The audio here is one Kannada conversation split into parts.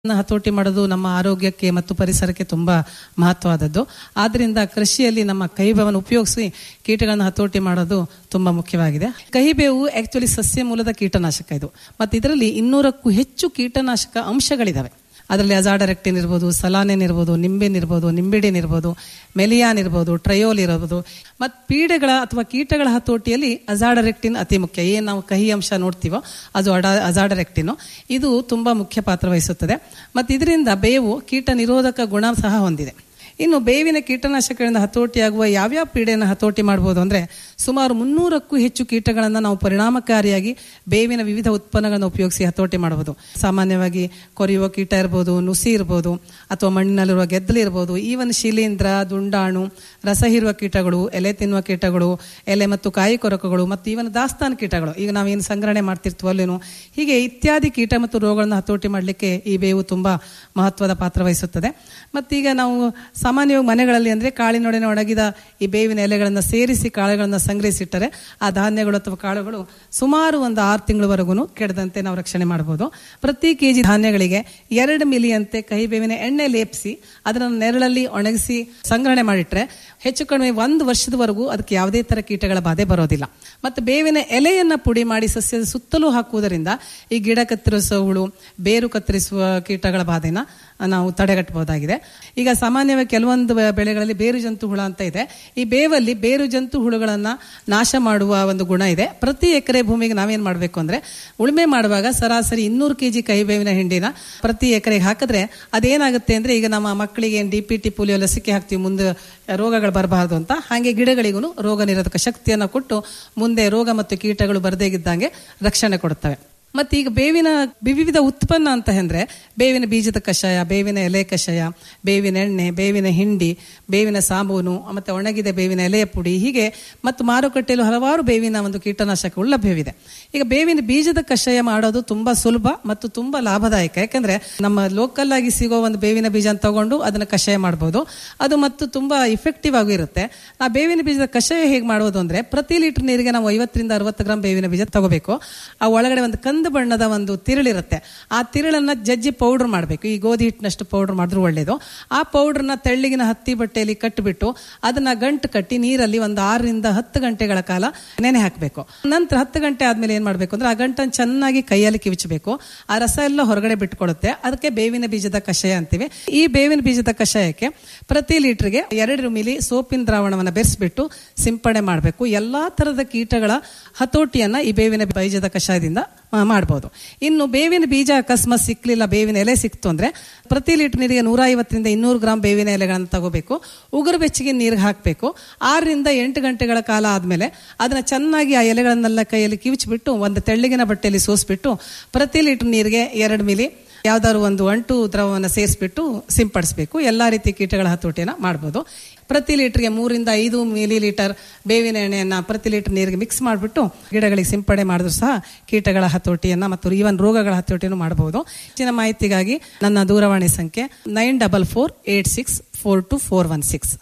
ಹತೋಟಿ ಮಾಡೋದು ನಮ್ಮ ಆರೋಗ್ಯಕ್ಕೆ ಮತ್ತು ಪರಿಸರಕ್ಕೆ ತುಂಬಾ ಮಹತ್ವವಾದದ್ದು ಆದ್ರಿಂದ ಕೃಷಿಯಲ್ಲಿ ನಮ್ಮ ಕಹಿಬೇವನ್ನು ಉಪಯೋಗಿಸಿ ಕೀಟಗಳನ್ನು ಹತೋಟಿ ಮಾಡೋದು ತುಂಬಾ ಮುಖ್ಯವಾಗಿದೆ ಕಹಿಬೇವು ಆಕ್ಚುಲಿ ಸಸ್ಯ ಮೂಲದ ಕೀಟನಾಶಕ ಇದು ಮತ್ತು ಇದರಲ್ಲಿ ಇನ್ನೂರಕ್ಕೂ ಹೆಚ್ಚು ಕೀಟನಾಶಕ ಅಂಶಗಳಿದಾವೆ ಅದರಲ್ಲಿ ಅಜಾಡರೆಕ್ಟಿನ್ ಇರ್ಬೋದು ಸಲಾನಿನ್ ಇರ್ಬೋದು ನಿಂಬೆನ್ ಇರ್ಬೋದು ನಿಂಬಿಡಿನ್ ಇರ್ಬೋದು ಮೆಲಿಯಾನ್ ಇರ್ಬೋದು ಟ್ರಯೋಲ್ ಇರ್ಬೋದು ಮತ್ತು ಪೀಡೆಗಳ ಅಥವಾ ಕೀಟಗಳ ಹತೋಟಿಯಲ್ಲಿ ಅಜಾಡರೆಕ್ಟಿನ್ ಅತಿ ಮುಖ್ಯ ಏನು ನಾವು ಕಹಿ ಅಂಶ ನೋಡ್ತೀವೋ ಅದು ಅಡ ಅಜಾಡರೆಕ್ಟಿನ್ ಇದು ತುಂಬಾ ಮುಖ್ಯ ಪಾತ್ರ ವಹಿಸುತ್ತದೆ ಮತ್ತು ಇದರಿಂದ ಬೇವು ಕೀಟ ನಿರೋಧಕ ಗುಣ ಸಹ ಹೊಂದಿದೆ ಇನ್ನು ಬೇವಿನ ಕೀಟನಾಶಕಗಳಿಂದ ಹತೋಟಿಯಾಗುವ ಯಾವ್ಯಾವ ಪೀಡೆಯನ್ನು ಹತೋಟಿ ಮಾಡ್ಬೋದು ಅಂದರೆ ಸುಮಾರು ಮುನ್ನೂರಕ್ಕೂ ಹೆಚ್ಚು ಕೀಟಗಳನ್ನು ನಾವು ಪರಿಣಾಮಕಾರಿಯಾಗಿ ಬೇವಿನ ವಿವಿಧ ಉತ್ಪನ್ನಗಳನ್ನು ಉಪಯೋಗಿಸಿ ಹತೋಟಿ ಮಾಡಬಹುದು ಸಾಮಾನ್ಯವಾಗಿ ಕೊರೆಯುವ ಕೀಟ ಇರ್ಬೋದು ನುಸಿ ಇರ್ಬೋದು ಅಥವಾ ಮಣ್ಣಿನಲ್ಲಿರುವ ಗೆದ್ದಲು ಇರ್ಬೋದು ಈವನ್ ಶಿಲೀಂಧ್ರ ದುಂಡಾಣು ರಸ ಹೀರುವ ಕೀಟಗಳು ಎಲೆ ತಿನ್ನುವ ಕೀಟಗಳು ಎಲೆ ಮತ್ತು ಕಾಯಿ ಕೊರಕಗಳು ಮತ್ತು ಈವನ್ ದಾಸ್ತಾನು ಕೀಟಗಳು ಈಗ ನಾವೇನು ಸಂಗ್ರಹಣೆ ಮಾಡ್ತಿರ್ತೀವೋ ಅಲ್ಲೇನು ಹೀಗೆ ಇತ್ಯಾದಿ ಕೀಟ ಮತ್ತು ರೋಗಗಳನ್ನು ಹತೋಟಿ ಮಾಡಲಿಕ್ಕೆ ಈ ಬೇವು ತುಂಬಾ ಮಹತ್ವದ ಪಾತ್ರ ವಹಿಸುತ್ತದೆ ಮತ್ತೀಗ ನಾವು ಸಾಮಾನ್ಯವಾಗಿ ಮನೆಗಳಲ್ಲಿ ಅಂದರೆ ಕಾಳಿನೊಡನೆ ಒಣಗಿದ ಈ ಬೇವಿನ ಎಲೆಗಳನ್ನು ಸೇರಿಸಿ ಕಾಳುಗಳನ್ನು ಸಂಗ್ರಹಿಸಿಟ್ಟರೆ ಆ ಧಾನ್ಯಗಳು ಅಥವಾ ಕಾಳುಗಳು ಸುಮಾರು ಒಂದು ಆರು ತಿಂಗಳವರೆಗೂ ಕೆಡದಂತೆ ನಾವು ರಕ್ಷಣೆ ಮಾಡಬಹುದು ಪ್ರತಿ ಕೆಜಿ ಧಾನ್ಯಗಳಿಗೆ ಎರಡು ಮಿಲಿಯಂತೆ ಕಹಿ ಬೇವಿನ ಎಣ್ಣೆ ಲೇಪಿಸಿ ಅದನ್ನು ನೆರಳಲ್ಲಿ ಒಣಗಿಸಿ ಸಂಗ್ರಹಣೆ ಮಾಡಿಟ್ರೆ ಹೆಚ್ಚು ಕಡಿಮೆ ಒಂದು ವರ್ಷದವರೆಗೂ ಅದಕ್ಕೆ ಯಾವುದೇ ತರ ಕೀಟಗಳ ಬಾಧೆ ಬರೋದಿಲ್ಲ ಮತ್ತು ಬೇವಿನ ಎಲೆಯನ್ನ ಪುಡಿ ಮಾಡಿ ಸಸ್ಯದ ಸುತ್ತಲೂ ಹಾಕುವುದರಿಂದ ಈ ಗಿಡ ಕತ್ತರಿಸುವ ಹುಳು ಬೇರು ಕತ್ತರಿಸುವ ಕೀಟಗಳ ಬಾಧೆನ ನಾವು ತಡೆಗಟ್ಟಬಹುದಾಗಿದೆ ಈಗ ಸಾಮಾನ್ಯವಾಗಿ ಕೆಲವೊಂದು ಬೆಳೆಗಳಲ್ಲಿ ಬೇರು ಜಂತು ಹುಳ ಅಂತ ಇದೆ ಈ ಬೇವಲ್ಲಿ ಬೇರು ಜಂತು ಹುಳುಗಳನ್ನ ನಾಶ ಮಾಡುವ ಒಂದು ಗುಣ ಇದೆ ಪ್ರತಿ ಎಕರೆ ಭೂಮಿಗೆ ನಾವೇನ್ ಮಾಡಬೇಕು ಅಂದ್ರೆ ಉಳುಮೆ ಮಾಡುವಾಗ ಸರಾಸರಿ ಇನ್ನೂರು ಕೆಜಿ ಕೈ ಬೇವಿನ ಹಿಂಡಿನ ಪ್ರತಿ ಎಕರೆಗೆ ಹಾಕಿದ್ರೆ ಅದೇನಾಗುತ್ತೆ ಅಂದ್ರೆ ಈಗ ನಮ್ಮ ಮಕ್ಕಳಿಗೆ ಡಿ ಪಿ ಟಿ ಪೋಲಿಯೋ ಲಸಿಕೆ ಹಾಕ್ತೀವಿ ಮುಂದೆ ರೋಗಗಳು ಬರಬಾರದು ಅಂತ ಹಾಗೆ ಗಿಡಗಳಿಗೂ ರೋಗ ನಿರೋಧಕ ಶಕ್ತಿಯನ್ನು ಕೊಟ್ಟು ಮುಂದೆ ರೋಗ ಮತ್ತು ಕೀಟಗಳು ಬರದೇ ಇದ್ದಂಗೆ ರಕ್ಷಣೆ ಕೊಡುತ್ತವೆ ಮತ್ತು ಈಗ ಬೇವಿನ ವಿವಿಧ ಉತ್ಪನ್ನ ಅಂತ ಅಂದ್ರೆ ಬೇವಿನ ಬೀಜದ ಕಷಾಯ ಬೇವಿನ ಎಲೆ ಕಷಾಯ ಬೇವಿನ ಎಣ್ಣೆ ಬೇವಿನ ಹಿಂಡಿ ಬೇವಿನ ಸಾಬೂನು ಮತ್ತೆ ಒಣಗಿದ ಬೇವಿನ ಎಲೆಯ ಪುಡಿ ಹೀಗೆ ಮತ್ತು ಮಾರುಕಟ್ಟೆಯಲ್ಲಿ ಹಲವಾರು ಬೇವಿನ ಒಂದು ಕೀಟನಾಶಕಗಳು ಲಭ್ಯವಿದೆ ಈಗ ಬೇವಿನ ಬೀಜದ ಕಷಾಯ ಮಾಡೋದು ತುಂಬಾ ಸುಲಭ ಮತ್ತು ತುಂಬಾ ಲಾಭದಾಯಕ ಯಾಕಂದ್ರೆ ನಮ್ಮ ಲೋಕಲ್ ಆಗಿ ಸಿಗೋ ಒಂದು ಬೇವಿನ ಬೀಜ ತಗೊಂಡು ಅದನ್ನ ಕಷಾಯ ಮಾಡಬಹುದು ಅದು ಮತ್ತು ತುಂಬಾ ಇಫೆಕ್ಟಿವ್ ಆಗಿ ಇರುತ್ತೆ ಆ ಬೇವಿನ ಬೀಜದ ಕಷಾಯ ಹೇಗೆ ಮಾಡೋದು ಅಂದ್ರೆ ಪ್ರತಿ ಲೀಟರ್ ನೀರಿಗೆ ನಾವು ಐವತ್ತರಿಂದ ಅರವತ್ತು ಗ್ರಾಂ ಬೇವಿನ ಬೀಜ ತಗೋಬೇಕು ಆ ಒಳಗಡೆ ಒಂದು ಕಂದು ಬಣ್ಣದ ಒಂದು ತಿರುಳಿರುತ್ತೆ ಆ ತಿರುಳನ್ನ ಜಜ್ಜಿ ಪೌಡರ್ ಮಾಡಬೇಕು ಈ ಗೋಧಿ ಹಿಟ್ಟಿನಷ್ಟು ಪೌಡರ್ ಮಾಡಿದ್ರು ಒಳ್ಳೇದು ಆ ಪೌಡರ್ನ ತೆಳ್ಳಿಗಿನ ಹತ್ತಿ ಬಟ್ಟೆಯಲ್ಲಿ ಕಟ್ಟಿಬಿಟ್ಟು ಅದನ್ನ ಗಂಟು ಕಟ್ಟಿ ನೀರಲ್ಲಿ ಒಂದು ಆರರಿಂದ ಹತ್ತು ಗಂಟೆಗಳ ಕಾಲ ನೆನೆ ಹಾಕಬೇಕು ನಂತರ ಹತ್ತು ಗಂಟೆ ಆದ್ಮೇಲೆ ಏನ್ ಮಾಡ್ಬೇಕು ಅಂದ್ರೆ ಆ ಗಂಟನ್ನು ಚೆನ್ನಾಗಿ ಕೈಯಲ್ಲಿ ಕಿವಿಚಬೇಕು ಆ ರಸ ಎಲ್ಲ ಹೊರಗಡೆ ಬಿಟ್ಕೊಡುತ್ತೆ ಅದಕ್ಕೆ ಬೇವಿನ ಬೀಜದ ಕಷಾಯ ಅಂತೀವಿ ಈ ಬೇವಿನ ಬೀಜದ ಕಷಾಯಕ್ಕೆ ಪ್ರತಿ ಲೀಟರ್ಗೆ ಎರಡು ಮಿಲಿ ಸೋಪಿನ ದ್ರಾವಣವನ್ನು ಬೆರೆಸ್ಬಿಟ್ಟು ಸಿಂಪಡಣೆ ಮಾಡಬೇಕು ಎಲ್ಲಾ ತರದ ಕೀಟಗಳ ಹತೋಟಿಯನ್ನ ಈ ಬೇವಿನ ಬೀಜದ ಕಷಾಯದಿಂದ ಮಾಡಬಹುದು ಇನ್ನು ಬೇವಿನ ಬೀಜ ಅಕಸ್ಮಾತ್ ಸಿಕ್ಲಿಲ್ಲ ಬೇವಿನ ಎಲೆ ಸಿಕ್ತು ಅಂದ್ರೆ ಪ್ರತಿ ಲೀಟರ್ ನೀರಿಗೆ ನೂರ ಐವತ್ತರಿಂದ ಇನ್ನೂರು ಗ್ರಾಂ ಬೇವಿನ ಎಲೆಗಳನ್ನು ತಗೋಬೇಕು ಉಗುರು ಬೆಚ್ಚಗೆ ನೀರಿಗೆ ಹಾಕಬೇಕು ಆರರಿಂದ ಎಂಟು ಗಂಟೆಗಳ ಕಾಲ ಆದ್ಮೇಲೆ ಅದನ್ನ ಚೆನ್ನಾಗಿ ಆ ಎಲೆಗಳನ್ನೆಲ್ಲ ಕೈಯಲ್ಲಿ ಕಿವಿಚ್ಬಿಟ್ಟು ಒಂದು ತೆಳ್ಳಿಗಿನ ಬಟ್ಟೆಯಲ್ಲಿ ಸೋಸ್ಬಿಟ್ಟು ಪ್ರತಿ ಲೀಟರ್ ನೀರಿಗೆ ಎರಡು ಮಿಲಿ ಯಾವ್ದಾದ್ರು ಒಂದು ಅಂಟು ದ್ರವವನ್ನು ಸೇರಿಸ್ಬಿಟ್ಟು ಸಿಂಪಡಿಸಬೇಕು ಎಲ್ಲಾ ರೀತಿ ಕೀಟಗಳ ಹತೋಟಿಯನ್ನ ಮಾಡಬಹುದು ಪ್ರತಿ ಲೀಟರ್ಗೆ ಮೂರಿಂದ ಐದು ಮಿಲಿ ಲೀಟರ್ ಬೇವಿನ ಎಣ್ಣೆಯನ್ನ ಪ್ರತಿ ಲೀಟರ್ ನೀರಿಗೆ ಮಿಕ್ಸ್ ಮಾಡಿಬಿಟ್ಟು ಗಿಡಗಳಿಗೆ ಸಿಂಪಡಣೆ ಮಾಡಿದ್ರು ಸಹ ಕೀಟಗಳ ಹತೋಟಿಯನ್ನ ಮತ್ತು ಈವನ್ ರೋಗಗಳ ಹತೋಟಿಯನ್ನು ಮಾಡಬಹುದು ಹೆಚ್ಚಿನ ಮಾಹಿತಿಗಾಗಿ ನನ್ನ ದೂರವಾಣಿ ಸಂಖ್ಯೆ nine double four eight six four two four one six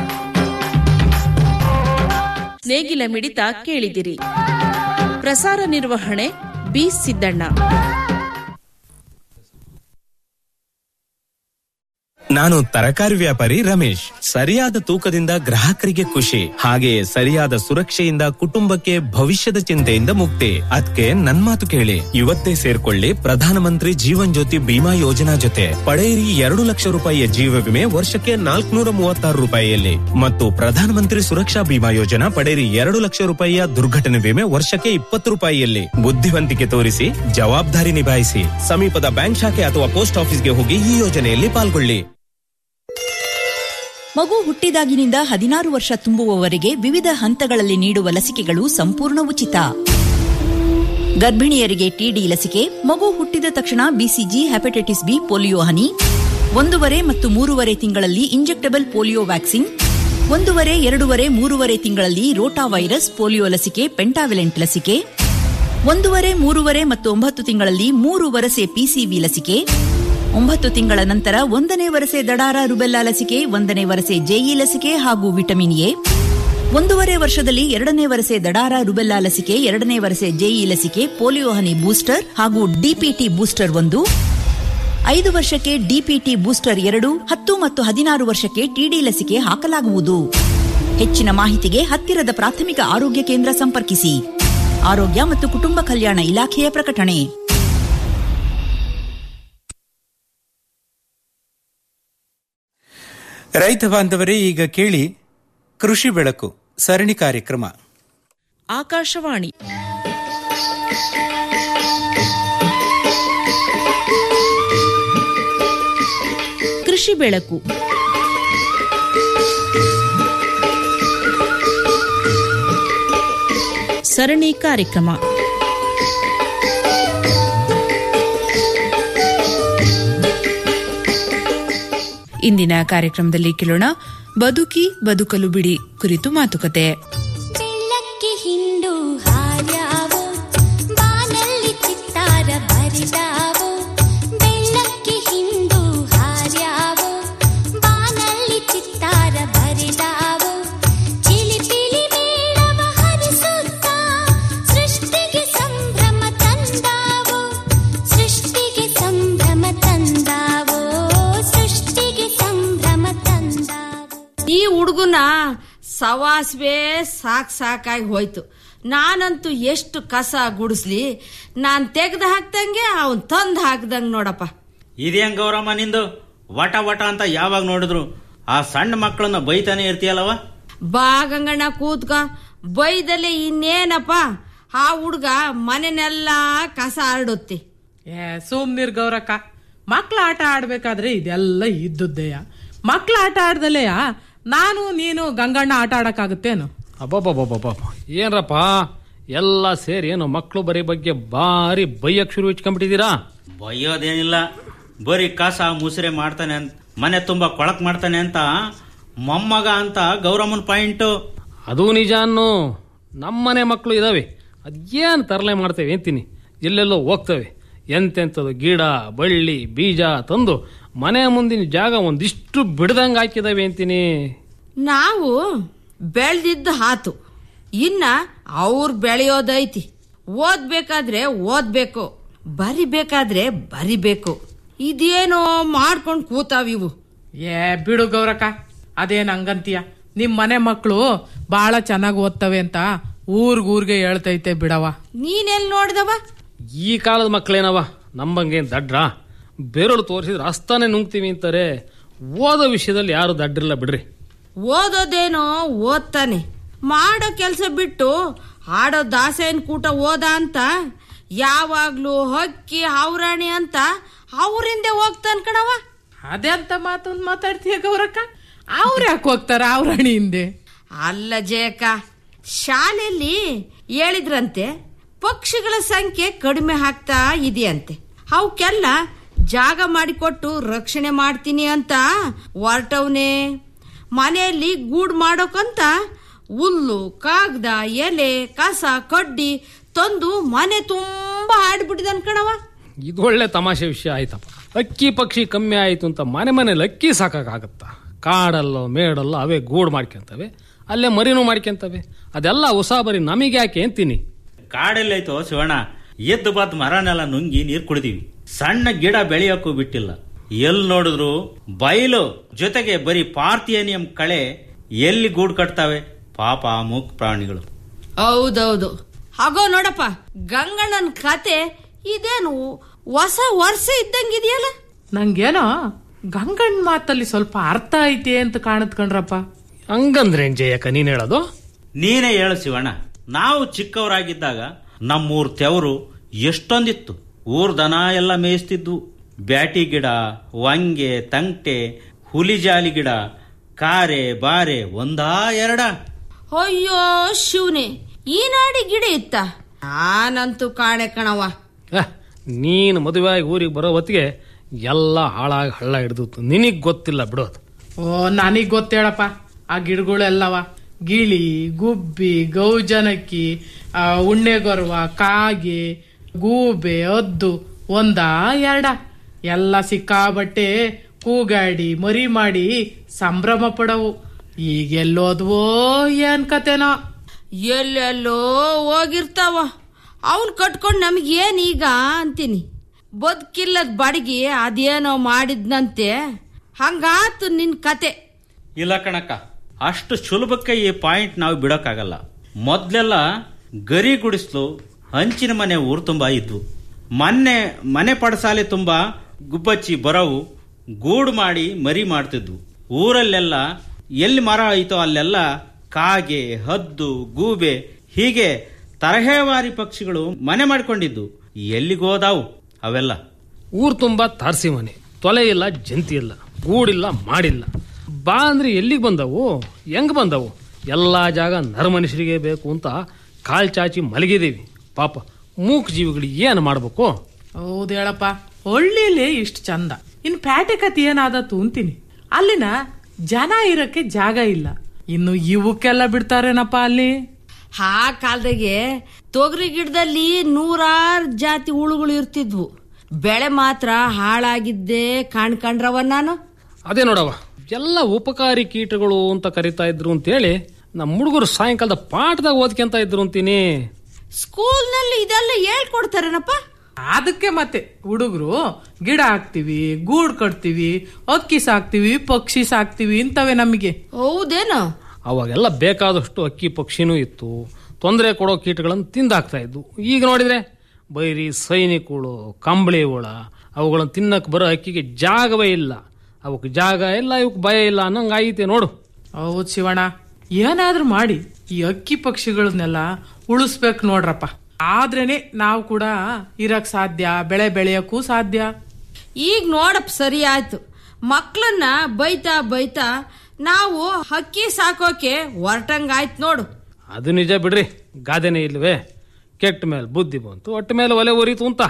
ನೇಗಿಲ ಮಿಡಿತ ಕೇಳಿದಿರಿ ಪ್ರಸಾರ ನಿರ್ವಹಣೆ ಬಿ ಸಿದ್ದಣ್ಣ ನಾನು ತರಕಾರಿ ವ್ಯಾಪಾರಿ ರಮೇಶ್ ಸರಿಯಾದ ತೂಕದಿಂದ ಗ್ರಾಹಕರಿಗೆ ಖುಷಿ ಹಾಗೆಯೇ ಸರಿಯಾದ ಸುರಕ್ಷೆಯಿಂದ ಕುಟುಂಬಕ್ಕೆ ಭವಿಷ್ಯದ ಚಿಂತೆಯಿಂದ ಮುಕ್ತಿ ಅದಕ್ಕೆ ನನ್ ಮಾತು ಕೇಳಿ ಇವತ್ತೇ ಸೇರ್ಕೊಳ್ಳಿ ಪ್ರಧಾನಮಂತ್ರಿ ಜೀವನ್ ಜ್ಯೋತಿ ಬಿಮಾ ಯೋಜನಾ ಜೊತೆ ಪಡೆಯಿರಿ ಎರಡು ಲಕ್ಷ ರೂಪಾಯಿಯ ಜೀವ ವಿಮೆ ವರ್ಷಕ್ಕೆ ನಾಲ್ಕುನೂರ ಮೂವತ್ತಾರು ರೂಪಾಯಿಯಲ್ಲಿ ಮತ್ತು ಪ್ರಧಾನಮಂತ್ರಿ ಸುರಕ್ಷಾ ಬಿಮಾ ಯೋಜನಾ ಪಡೆಯಿರಿ ಎರಡು ಲಕ್ಷ ರೂಪಾಯಿಯ ದುರ್ಘಟನೆ ವಿಮೆ ವರ್ಷಕ್ಕೆ ಇಪ್ಪತ್ತು ರೂಪಾಯಿಯಲ್ಲಿ ಬುದ್ಧಿವಂತಿಕೆ ತೋರಿಸಿ ಜವಾಬ್ದಾರಿ ನಿಭಾಯಿಸಿ ಸಮೀಪದ ಬ್ಯಾಂಕ್ ಶಾಖೆ ಅಥವಾ ಪೋಸ್ಟ್ ಆಫೀಸ್ಗೆ ಹೋಗಿ ಈ ಯೋಜನೆಯಲ್ಲಿ ಪಾಲ್ಗೊಳ್ಳಿ ಮಗು ಹುಟ್ಟಿದಾಗಿನಿಂದ ಹದಿನಾರು ವರ್ಷ ತುಂಬುವವರೆಗೆ ವಿವಿಧ ಹಂತಗಳಲ್ಲಿ ನೀಡುವ ಲಸಿಕೆಗಳು ಸಂಪೂರ್ಣ ಉಚಿತ ಗರ್ಭಿಣಿಯರಿಗೆ ಟಿಡಿ ಲಸಿಕೆ ಮಗು ಹುಟ್ಟಿದ ತಕ್ಷಣ ಬಿಸಿಜಿ ಹೆಪಟೈಟಿಸ್ ಬಿ ಪೋಲಿಯೋ ಹನಿ ಒಂದೂವರೆ ಮತ್ತು ಮೂರುವರೆ ತಿಂಗಳಲ್ಲಿ ಇಂಜೆಕ್ಟಬಲ್ ಪೋಲಿಯೋ ವ್ಯಾಕ್ಸಿನ್ ಒಂದೂವರೆ ಎರಡೂವರೆ ಮೂರುವರೆ ತಿಂಗಳಲ್ಲಿ ರೋಟಾ ವೈರಸ್ ಪೋಲಿಯೋ ಲಸಿಕೆ ಪೆಂಟಾವಿಲೆಂಟ್ ಲಸಿಕೆ ಒಂದೂವರೆ ಮೂರುವರೆ ಮತ್ತು ಒಂಬತ್ತು ತಿಂಗಳಲ್ಲಿ ಮೂರು ವರಸೆ ಪಿಸಿವಿ ಲಸಿಕೆ ಒಂಬತ್ತು ತಿಂಗಳ ನಂತರ ಒಂದನೇ ವರಸೆ ದಡಾರ ರುಬೆಲ್ಲಾ ಲಸಿಕೆ ಒಂದನೇ ವರಸೆ ಜೆಇ ಲಸಿಕೆ ಹಾಗೂ ವಿಟಮಿನ್ ಎ ಒಂದೂವರೆ ವರ್ಷದಲ್ಲಿ ಎರಡನೇ ವರಸೆ ದಡಾರ ರುಬೆಲ್ಲಾ ಲಸಿಕೆ ಎರಡನೇ ವರಸೆ ಜೆಇ ಲಸಿಕೆ ಪೋಲಿಯೋ ಹನಿ ಬೂಸ್ಟರ್ ಹಾಗೂ ಡಿಪಿಟಿ ಬೂಸ್ಟರ್ ಒಂದು ಐದು ವರ್ಷಕ್ಕೆ ಡಿಪಿಟಿ ಬೂಸ್ಟರ್ ಎರಡು ಹತ್ತು ಮತ್ತು ಹದಿನಾರು ವರ್ಷಕ್ಕೆ ಟಿಡಿ ಲಸಿಕೆ ಹಾಕಲಾಗುವುದು ಹೆಚ್ಚಿನ ಮಾಹಿತಿಗೆ ಹತ್ತಿರದ ಪ್ರಾಥಮಿಕ ಆರೋಗ್ಯ ಕೇಂದ್ರ ಸಂಪರ್ಕಿಸಿ ಆರೋಗ್ಯ ಮತ್ತು ಕುಟುಂಬ ಕಲ್ಯಾಣ ಇಲಾಖೆಯ ಪ್ರಕಟಣೆ ರೈತ ಬಾಂಧವರೇ ಈಗ ಕೇಳಿ ಕೃಷಿ ಬೆಳಕು ಸರಣಿ ಕಾರ್ಯಕ್ರಮ ಆಕಾಶವಾಣಿ ಕೃಷಿ ಬೆಳಕು ಸರಣಿ ಕಾರ್ಯಕ್ರಮ ಇಂದಿನ ಕಾರ್ಯಕ್ರಮದಲ್ಲಿ ಕೇಳೋಣ ಬದುಕಿ ಬದುಕಲು ಬಿಡಿ ಕುರಿತು ಮಾತುಕತೆ ಬೆಳ್ಳಕ್ಕೆ ಹಿಂಡು ಹಾರ್ಯಾವೋ ಬಾನಲ್ಲಿ ಚಿತ್ತಾರ ಬರಿದಾವೋ ಬೆಳ್ಳಕ್ಕೆ ಹಿಂಡು ಹಾರ್ಯಾವೋ ಬಾನಲ್ಲಿ ಚಿತ್ತಾರ ಬರಿದಾವೋ ಚಿಲಿಪಿಲಿ ಮೇಳವ ಹರಿಸುತ್ತಾ ಸೃಷ್ಟಿಗೆ ಸಂಭ್ರಮ ತಂದಾವೋ ಸೃಷ್ಟಿಗೆ ಸಂಭ್ರಮ ತಂದಾವೋ ಸೃಷ್ಟಿಗೆ ಸಂಭ್ರಮ ತಂದಾವೋ ಈ ಹುಡುಗನ ಸವಾಸ್ವೇ ಸಾಕ್ ಸಾಕಾಗಿ ಹೋಯ್ತು ನಾನಂತೂ ಎಷ್ಟು ಕಸ ಗುಡಿಸ್ಲಿ ನಾನ್ ತೆಗ್ದು ಹಾಕ್ದಂಗೆ ಅವನ್ ತಂದು ಹಾಕ್ದಂಗ್ ನೋಡಪ್ಪ ಇದೇನ್ ಗೌರಮ್ಮ ನಿಂದು ವಟ ವಟ ಅಂತ ಯಾವಾಗ ನೋಡಿದ್ರು ಆ ಸಣ್ಣ ಮಕ್ಕಳನ್ನ ಬೈತಾನೆ ಇರ್ತೀಯಲ್ಲವ ಬಾ ಗಂಗಣ್ಣ ಕೂತ್ಕ ಬೈದಲ್ಲಿ ಇನ್ನೇನಪ್ಪ ಆ ಹುಡ್ಗ ಮನೆನೆಲ್ಲ ಕಸ ಹರಡುತ್ತೆ ಏ ಸುಮ್ನಿರ್ ಗೌರಕ್ಕ ಮಕ್ಳ ಆಟ ಆಡ್ಬೇಕಾದ್ರೆ ಇದೆಲ್ಲ ಇದ್ದುದ್ದೆಯ ಮಕ್ಳ ಆಟ ಆಡ್ದಲೆಯ ನಾನು ನೀನು ಗಂಗಣ್ಣ ಆಟ ಆಡಕ್ಕಾಗುತ್ತೇನು ಅಬ್ಬಬ್ಬಬ್ಬಬ್ಬ ಏನ್ರಪ್ಪ ಎಲ್ಲ ಸೇರಿ ಏನು ಮಕ್ಕಳು ಬರೀ ಬಗ್ಗೆ ಬಾರಿ ಬೈಯಕ್ ಶುರು ಇಟ್ಕೊಂಡ್ಬಿಟ್ಟಿದ್ದೀರಾ ಬೈಯೋದೇನಿಲ್ಲ ಬರೀ ಕಸ ಮುಸುರೆ ಮಾಡ್ತಾನೆ ಅಂತ ಮನೆ ತುಂಬಾ ಕೊಳಕ್ ಮಾಡ್ತಾನೆ ಅಂತ ಮೊಮ್ಮಗ ಅಂತ ಗೌರಮ್ಮನ ಪಾಯಿಂಟು ಅದು ನಿಜ ಅನ್ನು ನಮ್ಮನೆ ಮಕ್ಕಳು ಇದಾವೆ ಅದೇನು ತರಲೆ ಮಾಡ್ತೇವೆ ಅಂತೀನಿ ಎಲ್ಲೆಲ್ಲೋ ಹೋಗ್ತವೆ ಎಂತೆಂಥದ್ದು ಗಿಡ ಬಳ್ಳಿ ಬೀಜ ತಂದು ಮನೆ ಮುಂದಿನ ಜಾಗ ಒಂದಿಷ್ಟು ಬಿಡ್ದಂಗೆ ಹಾಕಿದಾವೆ ಅಂತೀನಿ ನಾವು ಬೆಳ್ದಿದ್ದು ಹಾತು ಇನ್ನ ಅವ್ರು ಬೆಳೆಯೋದೈತಿ ಓದ್ಬೇಕಾದ್ರೆ ಓದ್ಬೇಕು ಬರಿಬೇಕಾದ್ರೆ ಬರಿಬೇಕು ಇದೇನೋ ಮಾಡ್ಕೊಂಡು ಕೂತಾವಿವು ಏ ಬಿಡು ಗೌರಕ್ಕ ಅದೇನ್ ಹಂಗಂತೀಯ ನಿಮ್ ಮನೆ ಮಕ್ಕಳು ಬಹಳ ಚೆನ್ನಾಗಿ ಓದ್ತವೆ ಅಂತ ಊರ್ಗೂರ್ಗೆ ಹೇಳ್ತೈತೆ ಬಿಡವ ನೀನೆಲ್ ನೋಡ್ದವ ಈ ಕಾಲದ ಮಕ್ಕಳೇನವ ನಮ್ಮಂಗೇನು ದಡ್ರ ಬೇರೆಯವ್ರು ತೋರಿಸಿದ್ರೆ ಅಸ್ತಾನೆ ನುಂಗ್ತೀವಿ ಅಂತಾರೆ ಓದೋ ವಿಷಯದಲ್ಲಿ ಯಾರು ದಡ್ರಿಲ್ಲ ಬಿಡ್ರಿ ಓದೋದೇನೋ ಓದ್ತಾನೆ ಮಾಡೋ ಕೆಲಸ ಬಿಟ್ಟು ಆಡೋ ದಾಸೇನ್ ಕೂಟ ಓದ ಅಂತ ಯಾವಾಗ್ಲೂ ಹಕ್ಕಿ ಹೌರಾಣಿ ಅಂತ ಅವ್ರಿಂದೆ ಹೋಗ್ತಾನ ಕಣವ ಅದೇ ಅಂತ ಮಾತೊಂದು ಮಾತಾಡ್ತೀಯ ಗೌರಕ್ಕ ಅವ್ರ ಯಾಕೆ ಹೋಗ್ತಾರ ಅವ್ರ ಹಣಿ ಹಿಂದೆ ಅಲ್ಲ ಜಯಕ ಶಾಲೆಯಲ್ಲಿ ಹೇಳಿದ್ರಂತೆ ಪಕ್ಷಿಗಳ ಸಂಖ್ಯೆ ಕಡಿಮೆ ಆಗ್ತಾ ಇದೆಯಂತೆ ಅವಕ್ಕೆಲ್ಲ ಜಾಗ ಮಾಡಿಕೊಟ್ಟು ರಕ್ಷಣೆ ಮಾಡ್ತೀನಿ ಅಂತ ಹೊರಟವ್ನೆ ಮನೆಯಲ್ಲಿ ಗೂಡು ಮಾಡೋಕಂತ ಹುಲ್ಲು ಕಾಗದ ಎಲೆ ಕಸ ಕಡ್ಡಿ ತಂದು ಮನೆ ತುಂಬಾ ಆಡ್ಬಿಟ್ಟಿದನ್ ಕಣವ ಇದು ಒಳ್ಳೆ ತಮಾಷೆ ವಿಷಯ ಆಯ್ತಪ್ಪ ಅಕ್ಕಿ ಪಕ್ಷಿ ಕಮ್ಮಿ ಆಯ್ತು ಅಂತ ಮನೆ ಮನೇಲಿ ಅಕ್ಕಿ ಸಾಕಾಗತ್ತಾ ಕಾಡಲ್ಲೋ ಮೇಡಲ್ಲೋ ಅವೇ ಗೂಡು ಮಾಡ್ಕೊಂತವೆ ಅಲ್ಲೇ ಮರಿನೂ ಮಾಡ್ಕೊಂತವೆ ಅದೆಲ್ಲ ಉಸಾಬರಿ ನಮಗೆ ಯಾಕೆ ಅಂತೀನಿ ಕಾಡೆಲ್ಲೈತೋ ಶಿವಣ್ಣ ಎದ್ದು ಬದ್ ಮರನೆಲ್ಲ ನುಂಗಿ ನೀರ್ ಕುಡಿದೀವಿ ಸಣ್ಣ ಗಿಡ ಬೆಳೆಯೋಕ್ಕೂ ಬಿಟ್ಟಿಲ್ಲ ಎಲ್ ನೋಡಿದ್ರು ಬಯಲು ಜೊತೆಗೆ ಬರೀ ಪಾರ್ಥಿಯನಿಯಂ ಕಳೆ ಎಲ್ಲಿ ಗೂಡು ಕಟ್ತಾವೆ ಪಾಪ ಆ ಮೂಕ್ ಪ್ರಾಣಿಗಳು ಹೌದೌದು ಹಾಗೋ ನೋಡಪ್ಪ ಗಂಗಣ್ಣನ ಕತೆ ಇದೇನು ಹೊಸ ವರ್ಷ ಇದ್ದಂಗಿದೆಯಲ್ಲ ನಂಗೇನೋ ಗಂಗಣ್ಣ ಮಾತಲ್ಲಿ ಸ್ವಲ್ಪ ಅರ್ಥ ಐತೆ ಅಂತ ಕಾಣತ್ ಕಣ್ರಪ್ಪ ಹಂಗಂದ್ರೇನ್ ಜಯಕ್ಕ ನೀನ್ ಹೇಳೋದು ನೀನೇ ಹೇಳು ಶಿವಣ್ಣ ನಾವು ಚಿಕ್ಕವರಾಗಿದ್ದಾಗ ನಮ್ಮೂರ್ ತೆವರು ಎಷ್ಟೊಂದಿತ್ತು ಊರ್ ದನ ಎಲ್ಲ ಮೇಯಿಸ್ತಿದ್ವು ಬ್ಯಾಟಿ ಗಿಡ ವಂಗೆ ತಂಟೆ ಹುಲಿಜಾಲಿ ಗಿಡ ಕಾರೆ ಬಾರೆ ಒಂದಾ ಎರಡ ಅಯ್ಯೋ ಶಿವನೇ ಈ ನಾಡಿ ಗಿಡ ಇತ್ತ ನಾನಂತೂ ಕಾಣೆ ಕಣವ ಅಹ್, ನೀನ್ ಮದುವೆಯಾಗಿ ಊರಿಗೆ ಬರೋ ಹೊತ್ತಿಗೆ ಎಲ್ಲ ಹಾಳಾಗಿ ಹಳ್ಳ ಹಿಡಿದು ನಿನಗ್ ಗೊತ್ತಿಲ್ಲ ಬಿಡೋದು ಓ ನನಗ್ ಗೊತ್ತೇಳಪ್ಪ ಆ ಗಿಡಗಳೆಲ್ಲವ ಗಿಳಿ ಗುಬ್ಬಿ ಗೌಜನಕ್ಕಿ ಆ, ಉಣ್ಣೆಗೊರವ ಕಾಗೆ ಗೂಬೆ ಅದ್ದು ಒಂದ ಎರಡ ಎಲ್ಲ ಸಿಕ್ಕಾಬಟ್ಟೆ ಕೂಗಾಡಿ ಮರಿ ಮಾಡಿ ಸಂಭ್ರಮ ಪಡವು ಈಗೆಲ್ಲೋದ್ವೋ ಏನ್ ಕತೆನೋ ಎಲ್ಲೆಲ್ಲೋ ಹೋಗಿರ್ತಾವ ಅವನ್ ಕಟ್ಕೊಂಡು ನಮಗೇನ್ ಈಗ ಅಂತೀನಿ ಬದುಕಿಲ್ಲದ ಬಡಗಿ ಅದೇನೋ ಮಾಡಿದ್ನಂತೆ ಹಂಗಾತು ನಿನ್ ಕತೆ ಇಲ್ಲ ಕಣಕ್ಕ ಅಷ್ಟು ಸುಲಭಕ್ಕೆ ಈ ಪಾಯಿಂಟ್ ನಾವು ಬಿಡೋಕ್ಕಾಗಲ್ಲ ಮೊದ್ಲೆಲ್ಲ ಗರಿ ಗುಡಿಸ್ಲು ಹಂಚಿನ ಮನೆ ಊರು ತುಂಬ ಇದ್ವು ಮೊನ್ನೆ ಮನೆ ಪಡಸಾಲೆ ತುಂಬ ಗುಬ್ಬಚ್ಚಿ ಬರವು ಗೂಡು ಮಾಡಿ ಮರಿ ಮಾಡ್ತಿದ್ವು ಊರಲ್ಲೆಲ್ಲ ಎಲ್ಲಿ ಮರ ಐತೋ ಅಲ್ಲೆಲ್ಲ ಕಾಗೆ ಹದ್ದು ಗೂಬೆ ಹೀಗೆ ತರಹೇವಾರಿ ಪಕ್ಷಿಗಳು ಮನೆ ಮಾಡ್ಕೊಂಡಿದ್ದು ಎಲ್ಲಿಗೋದಾವು ಅವೆಲ್ಲ ಊರು ತುಂಬ ತಾರಸಿ ಮನೆ ತೊಲೆ ಇಲ್ಲ ಜಂತಿ ಇಲ್ಲ ಗೂಡಿಲ್ಲ ಮಾಡಿಲ್ಲ ಬಾ ಅಂದ್ರೆ ಎಲ್ಲಿಗೆ ಬಂದವು ಹೆಂಗ್ ಬಂದವು ಎಲ್ಲ ಜಾಗ ನರಮನುಷ್ಯರಿಗೆ ಬೇಕು ಅಂತ ಕಾಲ್ ಚಾಚಿ ಮಲಗಿದೀವಿ ಪಾಪ ಮೂಕ್ ಜೀವಿಗಳಿಗೆ ಏನು ಮಾಡ್ಬೇಕು ಹೌದು ಹೇಳಪ್ಪ ಹಳ್ಳಿಲಿ ಇಷ್ಟು ಚಂದ ಇನ್ ಪ್ಯಾಟೆ ಕತಿ ಏನಾದತ್ತು ಅಂತೀನಿ ಅಲ್ಲಿನ ಜನ ಇರಕ್ಕೆ ಜಾಗ ಇಲ್ಲ ಇನ್ನು ಇವಕ್ಕೆಲ್ಲ ಬಿಡ್ತಾರೇನಪ್ಪ ಅಲ್ಲಿ ಆ ಕಾಲದಾಗೆ ತೊಗರಿ ಗಿಡದಲ್ಲಿ ನೂರಾರು ಜಾತಿ ಹುಳುಗಳು ಇರ್ತಿದ್ವು ಬೆಳೆ ಮಾತ್ರ ಹಾಳಾಗಿದ್ದೇ ಕಾಣ್ಕಂಡ್ರವ ನಾನು ಅದೇ ನೋಡವ ಎಲ್ಲ ಉಪಕಾರಿ ಕೀಟಗಳು ಅಂತ ಕರಿತಾ ಇದ್ರು ಅಂತೇಳಿ ನಮ್ಮ ಹುಡುಗರು ಸಾಯಂಕಾಲದ ಪಾಠದಾಗ ಓದ್ಕೊಂತ ಇದ್ರು ಅಂತೀನಿ ಸ್ಕೂಲ್ನಲ್ಲಿ ಇದೆಲ್ಲ ಹೇಳ್ಕೊಡ್ತಾರೇನಪ್ಪ ಅದಕ್ಕೆ ಮತ್ತೆ ಹುಡುಗರು ಗಿಡ ಹಾಕ್ತಿವಿ ಗೂಡ್ ಕಟ್ತೀವಿ ಅಕ್ಕಿ ಸಾಕ್ತಿವಿ ಪಕ್ಷಿ ಸಾಕ್ತಿವಿ ಇಂತವೆ ನಮಗೆ ಹೌದೇನೋ ಅವಾಗೆಲ್ಲ ಬೇಕಾದಷ್ಟು ಅಕ್ಕಿ ಪಕ್ಷಿನೂ ಇತ್ತು ತೊಂದರೆ ಕೊಡೋ ಕೀಟಗಳನ್ನು ತಿಂದಾಕ್ತಾ ಇದ್ವು ಈಗ ನೋಡಿದ್ರೆ ಬೈರಿ ಸೈನಿಕಗಳು ಕಂಬಳಿ ಹುಳ ಅವುಗಳನ್ನು ತಿನ್ನಕ್ಕೆ ಬರೋ ಅಕ್ಕಿಗೆ ಜಾಗವೇ ಇಲ್ಲ ಅವಕ್ಕೆ ಜಾಗ ಇಲ್ಲ ಇವಕ್ಕೆ ಭಯ ಇಲ್ಲ ಅನ್ನಂಗೆ ಆಯಿತೆ ನೋಡು ಹೌದು ಶಿವಣ್ಣ ಏನಾದ್ರೂ ಮಾಡಿ ಈ ಅಕ್ಕಿ ಪಕ್ಷಿಗಳನ್ನೆಲ್ಲ ಉಳಿಸ್ಬೇಕು ನೋಡ್ರಪ್ಪ ಆದ್ರೇನೆ ನಾವು ಕೂಡ ಇರಕ್ ಸಾಧ್ಯ ಬೆಳೆ ಬೆಳೆಯಕ್ಕೂ ಸಾಧ್ಯ ಈಗ ನೋಡಪ್ಪ ಸರಿ ಆಯ್ತು ಮಕ್ಳನ್ನ ಬೈತಾ ಬೈತಾ ನಾವು ಹಕ್ಕಿ ಸಾಕೋಕೆ ಹೊರಟಂಗಾಯ್ತು ನೋಡು ಅದು ನಿಜ ಬಿಡ್ರಿ ಗಾದೆನೇ ಇಲ್ವೇ ಕೆಟ್ಟ ಮೇಲೆ ಬುದ್ಧಿ ಬಂತು ಒಟ್ಟ ಮೇಲೆ ಒಲೆ ಉರಿತು ಅಂತ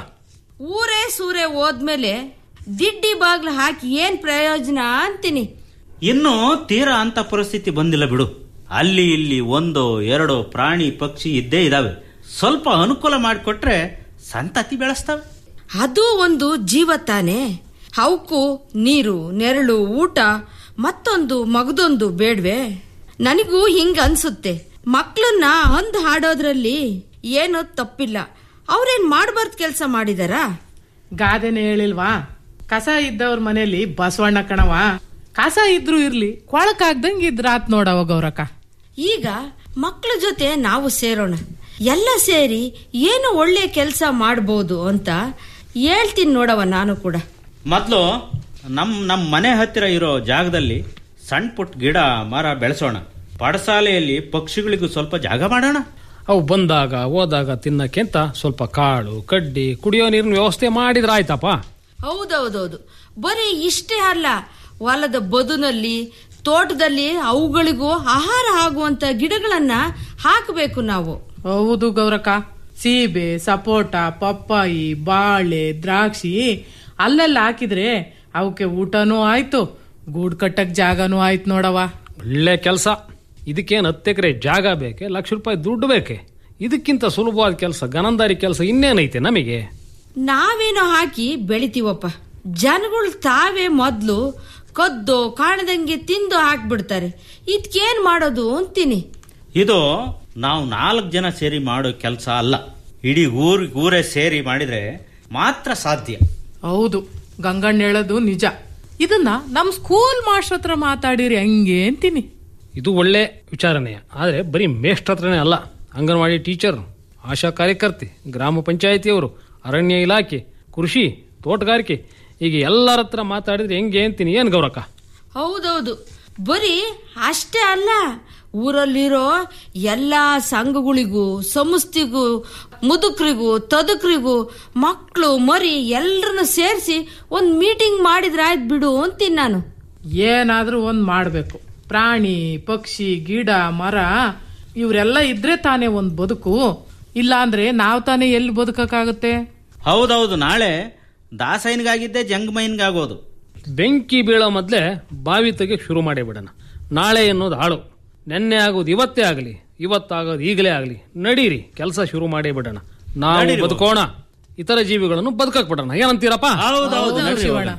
ಊರೇ ಸೂರೆ ಹೋದ್ಮೇಲೆ ದಿಡ್ಡಿ ಬಾಗ್ಲು ಹಾಕಿ ಏನ್ ಪ್ರಯೋಜನ ಅಂತೀನಿ ಇನ್ನು ತೀರಾ ಅಂತ ಪರಿಸ್ಥಿತಿ ಬಂದಿಲ್ಲ ಬಿಡು ಅಲ್ಲಿ ಇಲ್ಲಿ ಒಂದು ಎರಡು ಪ್ರಾಣಿ ಪಕ್ಷಿ ಇದ್ದೇ ಇದಾವೆ ಸ್ವಲ್ಪ ಅನುಕೂಲ ಮಾಡಿಕೊಟ್ರೆ ಸಂತತಿ ಬೆಳೆಸ್ತವೆ ಅದು ಒಂದು ಜೀವ ತಾನೆ ಅವಕ್ಕೂ ನೀರು ನೆರಳು ಊಟ ಮತ್ತೊಂದು ಮಗದೊಂದು ಬೇಡ್ವೆ ನನಗೂ ಹಿಂಗ ಅನ್ಸುತ್ತೆ ಮಕ್ಳನ್ನ ಅಂದ್ ಹಾಡೋದ್ರಲ್ಲಿ ಏನೋ ತಪ್ಪಿಲ್ಲ ಅವ್ರೇನ್ ಮಾಡಬಾರ್ದು ಕೆಲಸ ಮಾಡಿದಾರಾ ಗಾದೆನೆ ಹೇಳಿಲ್ವಾ ಕಸ ಇದ್ದವ್ರ ಮನೇಲಿ ಬಸವಣ್ಣ ಕಣವ ಕಸ ಇದ್ರು ಇರ್ಲಿ ಕೊಳಕಾಗ್ದಂಗ್ ಇದ್ರಾತ್ ನೋಡವ ಗೌರಕ್ಕ ಈಗ ಮಕ್ಳ ಜೊತೆ ನಾವು ಸೇರೋಣ ಎಲ್ಲ ಸೇರಿ ಏನು ಒಳ್ಳೆ ಕೆಲಸ ಮಾಡ್ಬೋದು ಅಂತ ಹೇಳ್ತೀನಿ ನೋಡವ ನಾನು ಕೂಡ ಮೊದಲು ನಮ್ ನಮ್ಮ ಮನೆ ಹತ್ತಿರ ಇರೋ ಜಾಗದಲ್ಲಿ ಸಣ್ಣ ಪುಟ್ಟ ಗಿಡ ಮರ ಬೆಳೆಸೋಣ ಪಡಸಾಲೆಯಲ್ಲಿ ಪಕ್ಷಿಗಳಿಗೂ ಸ್ವಲ್ಪ ಜಾಗ ಮಾಡೋಣ ಅವು ಬಂದಾಗ ಹೋದಾಗ ತಿನ್ನಕ್ಕೆಂತ ಸ್ವಲ್ಪ ಕಾಳು ಕಡ್ಡಿ ಕುಡಿಯೋ ನೀರಿನ ವ್ಯವಸ್ಥೆ ಮಾಡಿದ್ರೆ ಆಯ್ತಪ್ಪ ಹೌದೌದೌದು ಬರೀ ಇಷ್ಟೇ ಅಲ್ಲ ಹೊಲದ ಬದುನಲ್ಲಿ ತೋಟದಲ್ಲಿ ಅವುಗಳಿಗೂ ಆಹಾರ ಆಗುವಂತ ಗಿಡಗಳನ್ನ ಹಾಕಬೇಕು ನಾವು ಹೌದು ಗೌರಕ್ಕ ಸೀಬೆ ಸಪೋಟ ಪಪ್ಪಾಯಿ ಬಾಳೆ ದ್ರಾಕ್ಷಿ ಅಲ್ಲೆಲ್ಲ ಹಾಕಿದ್ರೆ ಅವಕ್ಕೆ ಊಟನೂ ಆಯ್ತು ಗೂಡ್ ಕಟ್ಟಕ್ ಜಾಗನೂ ಆಯ್ತು ನೋಡವ ಒಳ್ಳೆ ಕೆಲಸ ಇದಕ್ಕೇನು ಹತ್ತು ಎಕರೆ ಜಾಗ ಬೇಕೆ ಲಕ್ಷ ರೂಪಾಯಿ ದುಡ್ಡು ಬೇಕೆ ಇದಕ್ಕಿಂತ ಸುಲಭವಾದ ಕೆಲಸ ಗನಂದಾರಿ ಕೆಲಸ ಇನ್ನೇನೈತೆ ನಮಗೆ ನಾವೇನೋ ಹಾಕಿ ಬೆಳಿತೀವಪ್ಪ ಜನಗಳು ತಾವೇ ಮೊದ್ಲು ಕದ್ದು ಕಾಣದಂಗೆ ತಿಂದು ಹಾಕ್ಬಿಡ್ತಾರೆ ಇದ್ಕೇನ್ ಮಾಡೋದು ಅಂತೀನಿ ಇದು ನಾವು ನಾಲ್ಕು ಜನ ಸೇರಿ ಮಾಡೋ ಕೆಲಸ ಅಲ್ಲ ಇಡೀ ಊರ್ ಊರೇ ಸೇರಿ ಮಾಡಿದ್ರೆ ಮಾತ್ರ ಸಾಧ್ಯ ಹೌದು ಗಂಗಣ್ಣ ಹೇಳೋದು ನಿಜ ಇದನ್ನ ನಮ್ ಸ್ಕೂಲ್ ಮಾಸ್ಟರ್ ಹತ್ರ ಮಾತಾಡಿರಿ ಹಂಗೆ ಅಂತೀನಿ ಇದು ಒಳ್ಳೆ ವಿಚಾರನೆ ಆದರೆ ಬರೀ ಮೇಷ್ಟ್ರ ಹತ್ರನೇ ಅಲ್ಲ ಅಂಗನವಾಡಿ ಟೀಚರ್ ಆಶಾ ಕಾರ್ಯಕರ್ತೆ ಗ್ರಾಮ ಪಂಚಾಯಿತಿಯವರು ಅರಣ್ಯ ಇಲಾಖೆ ಕೃಷಿ ತೋಟಗಾರಿಕೆ ಈಗ ಎಲ್ಲರ ಹತ್ರ ಮಾತಾಡಿದ್ರೆ ಹೆಂಗೆ ಅಂತೀನಿ ಏನು ಗೌರಕ್ಕ ಹೌದೌದು ಬರೀ ಅಷ್ಟೇ ಅಲ್ಲ ಊರಲ್ಲಿರೋ ಎಲ್ಲಾ ಸಂಘಗಳಿಗೂ ಸಂಸ್ಥೆಗೂ ಮುದುಕರಿಗೂ ತದುಕರಿಗೂ ಮಕ್ಕಳು ಮರಿ ಎಲ್ಲರನ್ನು ಸೇರಿಸಿ ಒಂದು ಮೀಟಿಂಗ್ ಮಾಡಿದ್ರೆ ಆಯ್ತು ಬಿಡು ಅಂತೀನಿ ನಾನು ಏನಾದ್ರೂ ಒಂದ್ ಮಾಡ್ಬೇಕು ಪ್ರಾಣಿ ಪಕ್ಷಿ ಗಿಡ ಮರ ಇವರೆಲ್ಲ ಇದ್ರೆ ತಾನೇ ಒಂದ್ ಬದುಕು ಇಲ್ಲ ಅಂದ್ರೆ ನಾವ್ ತಾನೇ ಎಲ್ಲಿ ಬದುಕಕ್ಕಾಗುತ್ತೆ ಹೌದೌದು ನಾಳೆ ದಾಸೈನ್ಗಾಗಿದ್ದೆ ಜಂಗಮೈನ್ಗಾಗೋದು ಬೆಂಕಿ ಬೀಳೋ ಮೊದಲೇ ಬಾವಿ ತೆಗಿಯಕ್ಕೆ ಶುರು ಮಾಡೇ ಬಿಡೋಣ ನಾಳೆ ಅನ್ನೋದು ಹಾಳು ನೆನ್ನೆ ಆಗೋದು ಇವತ್ತೇ ಆಗಲಿ ಇವತ್ತಾಗೋದು ಈಗಲೇ ಆಗಲಿ ನಡೀರಿ ಕೆಲಸ ಶುರು ಮಾಡೇ ಬಿಡೋಣ ನಾವು ನಡೀರಿ. ಬದುಕೋಣ ಇತರ ಜೀವಿಗಳನ್ನು ಬದುಕಕ್ ಬಿಡೋಣ ಏನಂತೀರಪ್ಪ ಹೌದೌದು ನಡ್ರಿ ಹೋಗೋಣ.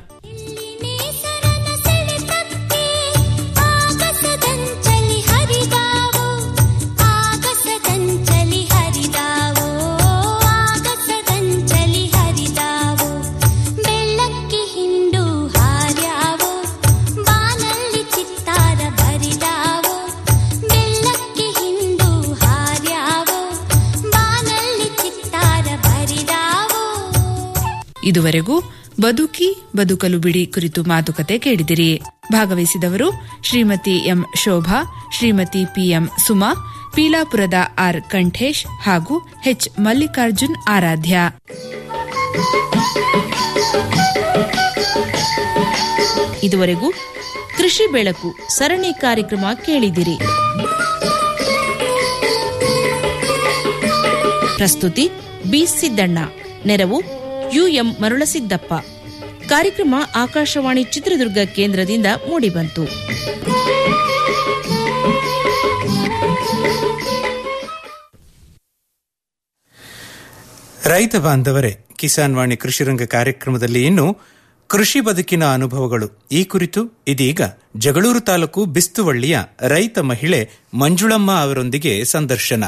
ಆಗಸದಂಚಲಿ ಹರಿದಾವೋ ಆಗಸದಂಚಲಿ ಹರಿದಾವೋ ಆಗಸದಂಚಲಿ ಹರಿದಾವೋ ಇದುವರೆಗೂ ಬದುಕಿ ಬದುಕಲು ಬಿಡಿ ಕುರಿತು ಮಾತುಕತೆ ಕೇಳಿದಿರಿ ಭಾಗವಹಿಸಿದವರು ಶ್ರೀಮತಿ ಎಂ ಶೋಭಾ ಶ್ರೀಮತಿ ಪಿಎಂ ಸುಮಾ ಪೀಲಾಪುರದ ಆರ್ ಕಂಠೇಶ್ ಹಾಗೂ ಎಚ್ ಮಲ್ಲಿಕಾರ್ಜುನ್ ಆರಾಧ್ಯ ಇದುವರೆಗೂ ಕೃಷಿ ಬೆಳಕು ಸರಣಿ ಕಾರ್ಯಕ್ರಮ ಕೇಳಿದಿರಿ ಪ್ರಸ್ತುತಿ ಬಿ ಸಿದ್ದಣ್ಣ ನೆರವು ಯುಎಂ ಮರುಳಸಿದ್ದಪ್ಪ ಕಾರ್ಯಕ್ರಮ ಆಕಾಶವಾಣಿ ಚಿತ್ರದುರ್ಗ ಕೇಂದ್ರದಿಂದ ಮೂಡಿಬಂತು ರೈತ ಬಾಂಧವರೇ ಕಿಸಾನ್ ವಾಣಿ ಕೃಷಿರಂಗ ಕಾರ್ಯಕ್ರಮದಲ್ಲಿ ಇನ್ನು ಕೃಷಿ ಬದುಕಿನ ಅನುಭವಗಳು ಈ ಕುರಿತು ಇದೀಗ ಜಗಳೂರು ತಾಲೂಕು ಬಿಸ್ತುವಳ್ಳಿಯ ರೈತ ಮಹಿಳೆ ಮಂಜುಳಮ್ಮ ಅವರೊಂದಿಗೆ ಸಂದರ್ಶನ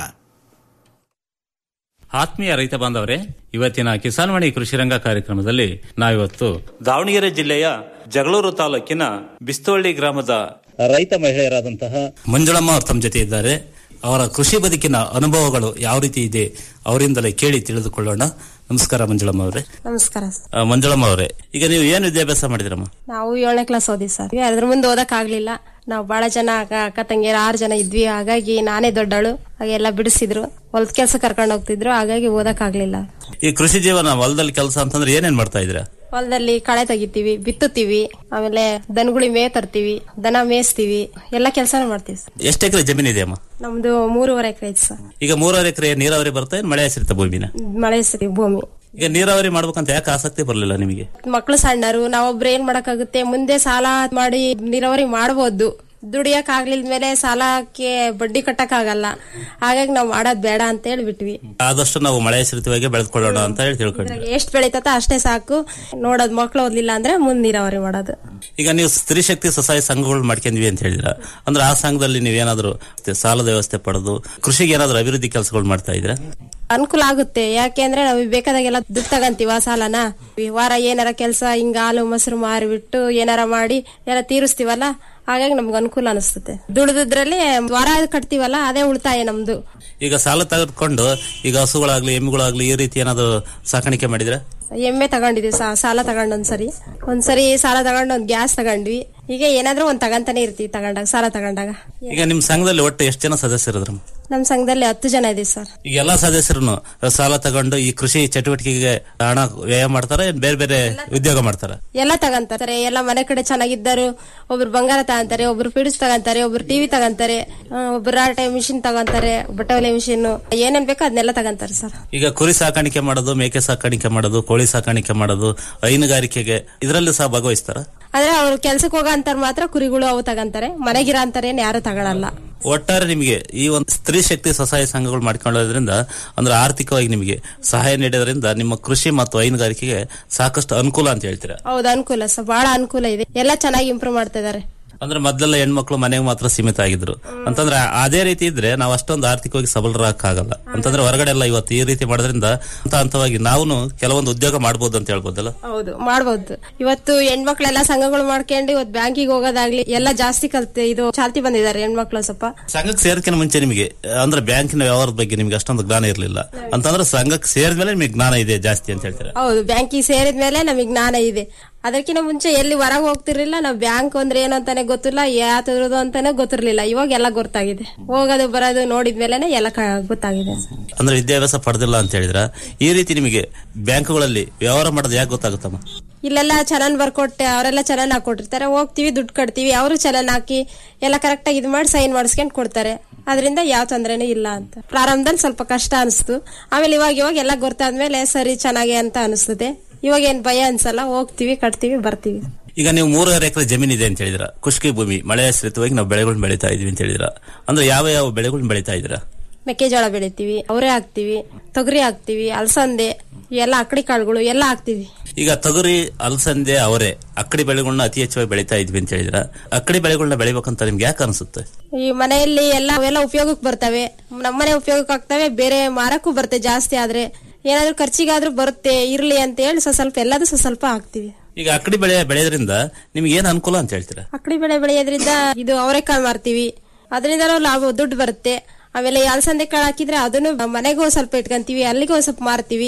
ಆತ್ಮೀಯ ರೈತ ಬಾಂಧವರೇ ಇವತ್ತಿನ ಕಿಸಾನ್ವಾಣಿ ಕೃಷಿರಂಗ ಕಾರ್ಯಕ್ರಮದಲ್ಲಿ ನಾವಿವತ್ತು ದಾವಣಗೆರೆ ಜಿಲ್ಲೆಯ ಜಗಳೂರು ತಾಲೂಕಿನ ಬಿಸ್ತವಳ್ಳಿ ಗ್ರಾಮದ ರೈತ ಮಹಿಳೆಯರಾದಂತಹ ಮಂಜುಳಮ್ಮ ಅವರು ತಮ್ಮ ಜೊತೆ ಇದ್ದಾರೆ ಅವರ ಕೃಷಿ ಬದುಕಿನ ಅನುಭವಗಳು ಯಾವ ರೀತಿ ಇದೆ ಅವರಿಂದಲೇ ಕೇಳಿ ತಿಳಿದುಕೊಳ್ಳೋಣ ನಮಸ್ಕಾರ ಮಂಜುಳಮ್ಮ ಅವರೇ ನಮಸ್ಕಾರ ಆ, ಮಂಜುಳಮ್ಮ ಅವರೇ ಈಗ ನೀವು ಏನು ವಿದ್ಯಾಭ್ಯಾಸ ಮಾಡಿದ್ರಮ್ಮ ನಾವು ಏಳನೇ ಕ್ಲಾಸ್ ಓದಿ ಸರ್ ಅದ್ರ ಮುಂದೆ ಓದಕ್ ಆಗ್ಲಿಲ್ಲ ನಾವು ಬಹಳ ಜನ ಅಕ್ಕ ಅಕ್ಕ ತಂಗಿಯರು ಆರು ಜನ ಇದ್ವಿ ಹಾಗಾಗಿ ನಾನೇ ದೊಡ್ಡಳು ಹಾಗೆಲ್ಲ ಬಿಡಿಸಿದ್ರು ಹೊಲದ ಕೆಲಸ ಕರ್ಕೊಂಡು ಹೋಗ್ತಿದ್ರು ಹಾಗಾಗಿ ಓದಕ್ ಆಗ್ಲಿಲ್ಲ ಈ ಕೃಷಿ ಜೀವನ ಹೊಲದಲ್ಲಿ ಕೆಲಸ ಅಂತಂದ್ರೆ ಏನೇನ್ ಮಾಡ್ತಾ ಇದ್ದೀರಾ ಹೊಲದಲ್ಲಿ ಕಳೆ ತೆಗಿತೀವಿ ಬಿತ್ತುತ್ತೀವಿ ಆಮೇಲೆ ದನಗುಳಿ ಮೇ ತರ್ತೀವಿ ದನ ಮೇಯಿಸ್ತೀವಿ ಎಲ್ಲ ಕೆಲಸನೂ ಮಾಡ್ತೀವಿ ಸರ್ ಎಷ್ಟು ಎಕರೆ ಜಮೀನಿದೆ ಅಮ್ಮ ನಮ್ದು ಮೂರುವರೆ ಎಕರೆ ಐತೆ ಸರ್ ಈಗ ಮೂರುವರೆ ಎಕರೆ ನೀರಾವರಿ ಬರ್ತಾ ಏನ್ ಮಳೆ ಆಶ್ರಿತ ಭೂಮಿನ ಮಳೆ ಸರಿ ಭೂಮಿ ಈಗ ನೀರಾವರಿ ಮಾಡ್ಬೇಕಂತ ಯಾಕೆ ಆಸಕ್ತಿ ಬರಲಿಲ್ಲ ನಿಮಗೆ ಮಕ್ಳು ಸಣ್ಣರು ನಾವೊಬ್ರು ಏನ್ ಮಾಡಕ್ಕಾಗುತ್ತೆ ಮುಂದೆ ಸಾಲ ಮಾಡಿ ನೀರಾವರಿ ಮಾಡ್ಬೋದು ದುಡಿಯಕ್ ಆಗ್ಲಿಲ್ಲ ಮೇಲೆ ಸಾಲಕ್ಕೆ ಬಡ್ಡಿ ಕಟ್ಟಕ್ ಆಗಲ್ಲ ಹಾಗಾಗಿ ನಾವ್ ಮಾಡೋದ್ ಬೇಡ ಅಂತ ಹೇಳಿ ಬಿಟ್ವಿ ಆದಷ್ಟು ನಾವು ಮಳೆ ಆಶ್ರಿತವಾಗಿ ಬೆಳೆದುಕೊಳ್ಳೋಣ ಅಂತ ಹೇಳಿ ತಿಳ್ಕೊಂಡ್ವಿ ಎಷ್ಟ್ ಬೆಳಿತತ ಅಷ್ಟೇ ಸಾಕು ನೋಡೋದ್ ಮಕ್ಳು ಓದ್ಲಿಲ್ಲ ಅಂದ್ರೆ ಮುಂದ್ ನೀರಾವರಿ ಮಾಡೋದು ಈಗ ನೀವು ಸ್ತ್ರೀ ಶಕ್ತಿ ಸ್ವಸಹಾಯ ಸಂಘಗಳು ಮಾಡ್ಕೊಂಡ್ವಿ ಅಂತ ಹೇಳಿದ್ರ ಅಂದ್ರೆ ಆ ಸಂಘದಲ್ಲಿ ನೀವೇನಾದ್ರೂ ಸಾಲದ ವ್ಯವಸ್ಥೆ ಪಡೆದು ಕೃಷಿಗೆ ಏನಾದ್ರೂ ಅಭಿವೃದ್ಧಿ ಕೆಲಸಗಳು ಮಾಡ್ತಾ ಇದ್ರ ಅನುಕೂಲ ಆಗುತ್ತೆ ಯಾಕೆಂದ್ರೆ ನಾವು ಬೇಕಾದಾಗೆಲ್ಲ ದುಡ್ಡು ತಗಂತೀವ ಆ ಸಾಲನ ಈ ವಾರ ಏನಾರ ಕೆಲಸ ಹಿಂಗ ಹಾಲು ಮೊಸರು ಮಾರಿಬಿಟ್ಟು ಏನಾರ ಮಾಡಿ ಎಲ್ಲ ತೀರಿಸ್ತೀವಲ್ಲ ಹಾಗಾಗಿ ನಮ್ಗೆ ಅನುಕೂಲ ಅನಿಸ್ತದೆ ದುಡಿದ್ರಲ್ಲಿ ವಾರ ಕಟ್ತೀವಲ್ಲ ಅದೇ ಉಳಿತಾಯ ನಮ್ದು ಈಗ ಸಾಲ ತೆಗೆದುಕೊಂಡು ಈಗ ಹಸುಗಳಾಗ್ಲಿ ಎಮ್ಮೆಗಳಾಗ್ಲಿ ಈ ರೀತಿ ಏನಾದ್ರು ಸಾಕಾಣಿಕೆ ಮಾಡಿದ್ರೆ ಎಮ್ಮೆ ತಗೊಂಡಿದ್ವಿ ಸಾ- ಸಾಲ ತಗೊಂಡ್ ಒಂದ್ಸರಿ ಒಂದ್ಸರಿ ಸಾಲ ತಗೊಂಡು ಒಂದ್ ಗ್ಯಾಸ್ ತಗೊಂಡ್ವಿ ಈಗ ಏನಾದ್ರೂ ಒಂದ್ ತಗಂತಾನೆ ಇರ್ತೀವಿ ತಗೊಂಡಾಗ ಸಾಲ ತಗೊಂಡಾಗ ಈಗ ನಿಮ್ ಸಂಘದಲ್ಲಿ ಒಟ್ಟು ಎಷ್ಟು ಜನ ಸದಸ್ಯರಿದ್ರ ನಮ್ ಸಂಘದಲ್ಲಿ ಹತ್ತು ಜನ ಇದೀವಿ ಸರ್ ಈಗ ಎಲ್ಲಾ ಸದಸ್ಯರು ಸಾಲ ತಗೊಂಡು ಈ ಕೃಷಿ ಚಟುವಟಿಕೆಗೆ ಹಣ ವ್ಯಯ ಮಾಡ್ತಾರ ಏನ್ ಬೇರೆ ಬೇರೆ ಉದ್ಯೋಗ ಮಾಡ್ತಾರ ಎಲ್ಲ ತಗಂತಾರೆ ಎಲ್ಲ ಮನೆ ಕಡೆ ಚೆನ್ನಾಗಿದ್ದರು ಒಬ್ರು ಬಂಗಾರ ತಗಂತಾರೆ ಒಬ್ರು ಪಿಡಿಸ್ ತಗಂತಾರೆ ಒಬ್ರು ಟಿವಿ ತಗಂತಾರೆ ಆ, ಒಬ್ರು ರಾಟೆ ಮಿಷಿನ್ ತಗಂತಾರೆ ಬಟ್ಟೆ ಹೊಲಿಯೋ ಮಿಷಿನ್ ಏನೇನ್ ಬೇಕೋ ಅದನ್ನೆಲ್ಲ ತಗಂತಾರೆ ಸರ್ ಈಗ ಕುರಿ ಸಾಕಾಣಿಕೆ ಮಾಡೋದು ಮೇಕೆ ಸಾಕಾಣಿಕೆ ಮಾಡೋದು ಕೋಳಿ ಸಾಕಾಣಿಕೆ ಮಾಡೋದು ಹೈನುಗಾರಿಕೆಗೆ ಇದರಲ್ಲಿ ಸಹ ಭಾಗವಹಿಸ್ತಾರ ಆದ್ರೆ ಅವ್ರು ಕೆಲ್ಸಕ್ಕೆ ಹೋಗೋ ಅಂತಾರ ಮಾತ್ರ ಕುರಿಗಳು ಅವು ತಗಂತಾರೆ ಮನೆಗಿರೋ ಅಂತಾರೆ ಯಾರು ತಗೊಳಲ್ಲ ಒಟ್ಟಾರೆ ನಿಮಗೆ ಈ ಒಂದು ಸ್ತ್ರೀ ಶಕ್ತಿ ಸ್ವಸಹಾಯ ಸಂಘಗಳು ಮಾಡ್ಕೊಳ್ಳೋದ್ರಿಂದ ಅಂದ್ರೆ ಆರ್ಥಿಕವಾಗಿ ನಿಮಗೆ ಸಹಾಯ ನೀಡೋದ್ರಿಂದ ನಿಮ್ಮ ಕೃಷಿ ಮತ್ತು ಹೈನುಗಾರಿಕೆಗೆ ಸಾಕಷ್ಟು ಅನುಕೂಲ ಅಂತ ಹೇಳ್ತೀರಾ ಹೌದು ಅನುಕೂಲ ಸರ್ ಬಹಳ ಅನುಕೂಲ ಇದೆ ಎಲ್ಲ ಚೆನ್ನಾಗಿ ಇಂಪ್ರೂವ್ ಮಾಡ್ತಾ ಇದಾರೆ ಅಂದ್ರೆ ಮೊದಲೆಲ್ಲ ಹೆಣ್ಮಕ್ಳು ಮನೆಗೆ ಮಾತ್ರ ಸೀಮಿತ ಆಗಿದ್ರು ಅಂತಂದ್ರೆ ಅದೇ ರೀತಿ ಇದ್ರೆ ನಾವು ಅಷ್ಟೊಂದು ಆರ್ಥಿಕವಾಗಿ ಸಬಲರಾಗಕ್ಕಾಗಲ್ಲ ಅಂತಂದ್ರೆ ಹೊರಗಡೆ ಎಲ್ಲ ಇವತ್ತು ಈ ರೀತಿ ಮಾಡೋದ್ರಿಂದ ಹಂತ ಹಂತವಾಗಿ ನಾವು ಕೆಲವೊಂದು ಉದ್ಯೋಗ ಮಾಡ್ಬೋದು ಅಂತ ಹೇಳ್ಬೋದಲ್ಲ ಹೌದು ಮಾಡ್ಬೋದು ಇವತ್ತು ಹೆಣ್ಮಕ್ಳೆಲ್ಲ ಸಂಘಗಳು ಮಾಡ್ಕೊಂಡು ಇವತ್ತು ಬ್ಯಾಂಕಿಗೆ ಹೋಗೋದಾಗ್ಲಿ ಎಲ್ಲ ಜಾಸ್ತಿ ಕಲ್ತೆ ಇದು ಚಾಲ್ತಿ ಬಂದಿದ್ದಾರೆ ಹೆಣ್ಮಕ್ಳು ಸ್ವಲ್ಪ ಸಂಘಕ್ಕೆ ಸೇರ್ಕಿನ ಮುಂಚೆ ನಿಮಗೆ ಅಂದ್ರೆ ಬ್ಯಾಂಕಿನ ವ್ಯವಹಾರದ ಬಗ್ಗೆ ನಿಮ್ಗೆ ಅಷ್ಟೊಂದು ಜ್ಞಾನ ಇರಲಿಲ್ಲ ಅಂತಂದ್ರೆ ಸಂಘಕ್ಕೆ ಸೇರಿದ್ಮೇಲೆ ನಿಮಗೆ ಜ್ಞಾನ ಇದೆ ಜಾಸ್ತಿ ಅಂತ ಹೇಳ್ತೀರಾ ಹೌದು ಬ್ಯಾಂಕಿಗೆ ಸೇರಿದ್ಮೇಲೆ ನಮಗೆ ಜ್ಞಾನ ಇದೆ ಅದಕ್ಕಿಂತ ಮುಂಚೆ ಎಲ್ಲಿ ಹೊರಗೆ ಹೋಗ್ತಿರ್ಲಿಲ್ಲ ನಾವು ಬ್ಯಾಂಕ್ ಅಂದ್ರೆ ಏನು ಅಂತಾನೆ ಗೊತ್ತಿಲ್ಲ ಯಾತದ್ರದ್ದು ಅಂತಾನೆ ಗೊತ್ತಿರ್ಲಿಲ್ಲ ಇವಾಗ ಎಲ್ಲ ಗೊತ್ತಾಗಿದೆ ಹೋಗೋದು ಬರೋದು ನೋಡಿದ್ಮೇಲೆನೆ ಎಲ್ಲ ಕ- ಗೊತ್ತಾಗಿದೆ ಅಂದ್ರೆ ವಿದ್ಯಾಭ್ಯಾಸ ಪಡೆದಿಲ್ಲ ಅಂತ ಹೇಳಿದ್ರ ಈ ರೀತಿ ನಿಮಗೆ ಬ್ಯಾಂಕುಗಳಲ್ಲಿ ವ್ಯವಹಾರ ಮಾಡೋದು ಯಾಕೆ ಗೊತ್ತಾಗುತ್ತಮ್ಮ ಇಲ್ಲೆಲ್ಲ ಚಲನ್ ಬರ್ಕೊಟ್ಟೆ ಅವರೆಲ್ಲ ಚಲನ್ ಹಾಕೊಟ್ಟಿರ್ತಾರೆ ಹೋಗ್ತೀವಿ ದುಡ್ಡು ಕಟ್ತೀವಿ ಅವರು ಚಲನ್ ಹಾಕಿ ಎಲ್ಲ ಕರೆಕ್ಟ್ ಆಗಿ ಇದು ಮಾಡಿ ಸೈನ್ ಮಾಡಿಸ್ಕೊಂಡು ಕೊಡ್ತಾರೆ ಅದರಿಂದ ಯಾವ ತೊಂದರೆನೂ ಇಲ್ಲ ಅಂತ ಪ್ರಾರಂಭದಲ್ಲಿ ಸ್ವಲ್ಪ ಕಷ್ಟ ಅನಿಸ್ತು ಆಮೇಲೆ ಇವಾಗ ಇವಾಗ ಎಲ್ಲ ಗೊತ್ತಾದ್ಮೇಲೆ ಸರಿ ಚೆನ್ನಾಗಿ ಅಂತ ಅನಿಸ್ತದೆ ಇವಾಗ ಏನ್ ಭಯ ಅನ್ಸಲ್ಲ ಹೋಗ್ತೀವಿ ಕಟ್ತೀವಿ ಬರ್ತೀವಿ ಈಗ ನೀವು ಮೂರುವರೆ ಎಕರೆ ಜಮೀನ್ ಇದೆ ಅಂತ ಹೇಳಿದ್ರ ಖುಷ್ಕಿ ಭೂಮಿ ಮಳೆ ಆಶ್ರಿತವಾಗಿ ನಾವು ಬೆಳೆಗಳನ್ನ ಬೆಳೀತಾ ಇದೀವಿ ಅಂತ ಹೇಳಿದ್ರ ಅಂದ್ರೆ ಯಾವ ಯಾವ ಬೆಳೆಗಳನ್ನ ಬೆಳೀತಾ ಇದ್ದೀರಾ ಮೆಕ್ಕೆಜೋಳ ಬೆಳಿತೀವಿ ಅವರೇ ಹಾಕ್ತಿವಿ ತೊಗರಿ ಹಾಕ್ತಿವಿ ಅಲಸಂದೆ ಎಲ್ಲ ಅಕ್ಕಡಿ ಕಾಳುಗಳು ಎಲ್ಲ ಹಾಕ್ತಿವಿ ಈಗ ತೊಗರಿ ಅಲಸಂದೆ ಅವರೆ ಅಕ್ಕಡಿ ಬೆಳೆಗಳನ್ನ ಅತಿ ಹೆಚ್ಚಾಗಿ ಬೆಳೀತಾ ಇದ್ವಿ ಅಂತ ಹೇಳಿದ್ರ ಅಕ್ಕಡಿ ಬೆಳೆಗಳನ್ನ ಬೆಳಿಬೇಕಂತ ನಿಮ್ಗೆ ಯಾಕೆ ಅನ್ಸುತ್ತೆ ಈ ಮನೆಯಲ್ಲಿ ಎಲ್ಲ ಅವೆಲ್ಲ ಉಪಯೋಗಕ್ಕೆ ಬರ್ತವೆ ನಮ್ಮನೆ ಉಪಯೋಗಕ್ಕೆ ಆಗ್ತವೆ ಬೇರೆ ಮಾರಕ್ಕೂ ಬರುತ್ತೆ ಜಾಸ್ತಿ ಆದ್ರೆ ಏನಾದ್ರೂ ಖರ್ಚಿಗಾದ್ರೂ ಬರುತ್ತೆ ಇರ್ಲಿ ಅಂತ ಹೇಳಿ ಸ್ವಲ್ಪ ಸ್ವಲ್ಪ ಎಲ್ಲದೂ ಸ್ವಲ್ಪ ಸ್ವಲ್ಪ ಹಾಕ್ತಿವಿ ಈಗ ಅಕ್ಕಡಿ ಬೆಳೆ ಬೆಳೆಯೋದ್ರಿಂದ ನಿಮ್ಗೆ ಏನ್ ಅನುಕೂಲ ಅಂತ ಹೇಳ್ತೀರಾ ಅಕ್ಕಡಿ ಬೆಳೆ ಬೆಳೆಯೋದ್ರಿಂದ ಇದು ಅವರೆಕಾಳು ಮಾರ್ತೀವಿ ಅದರಿಂದ ಲಾಭ ದುಡ್ಡು ಬರುತ್ತೆ ಆಮೇಲೆ ಈ ಅಲಸಂದೆ ಕಾಳು ಹಾಕಿದ್ರೆ ಅದನ್ನು ಮನೆಗೂ ಸ್ವಲ್ಪ ಇಟ್ಕೊಂತೀವಿ ಅಲ್ಲಿಗೂ ಸ್ವಲ್ಪ ಮಾರ್ತೀವಿ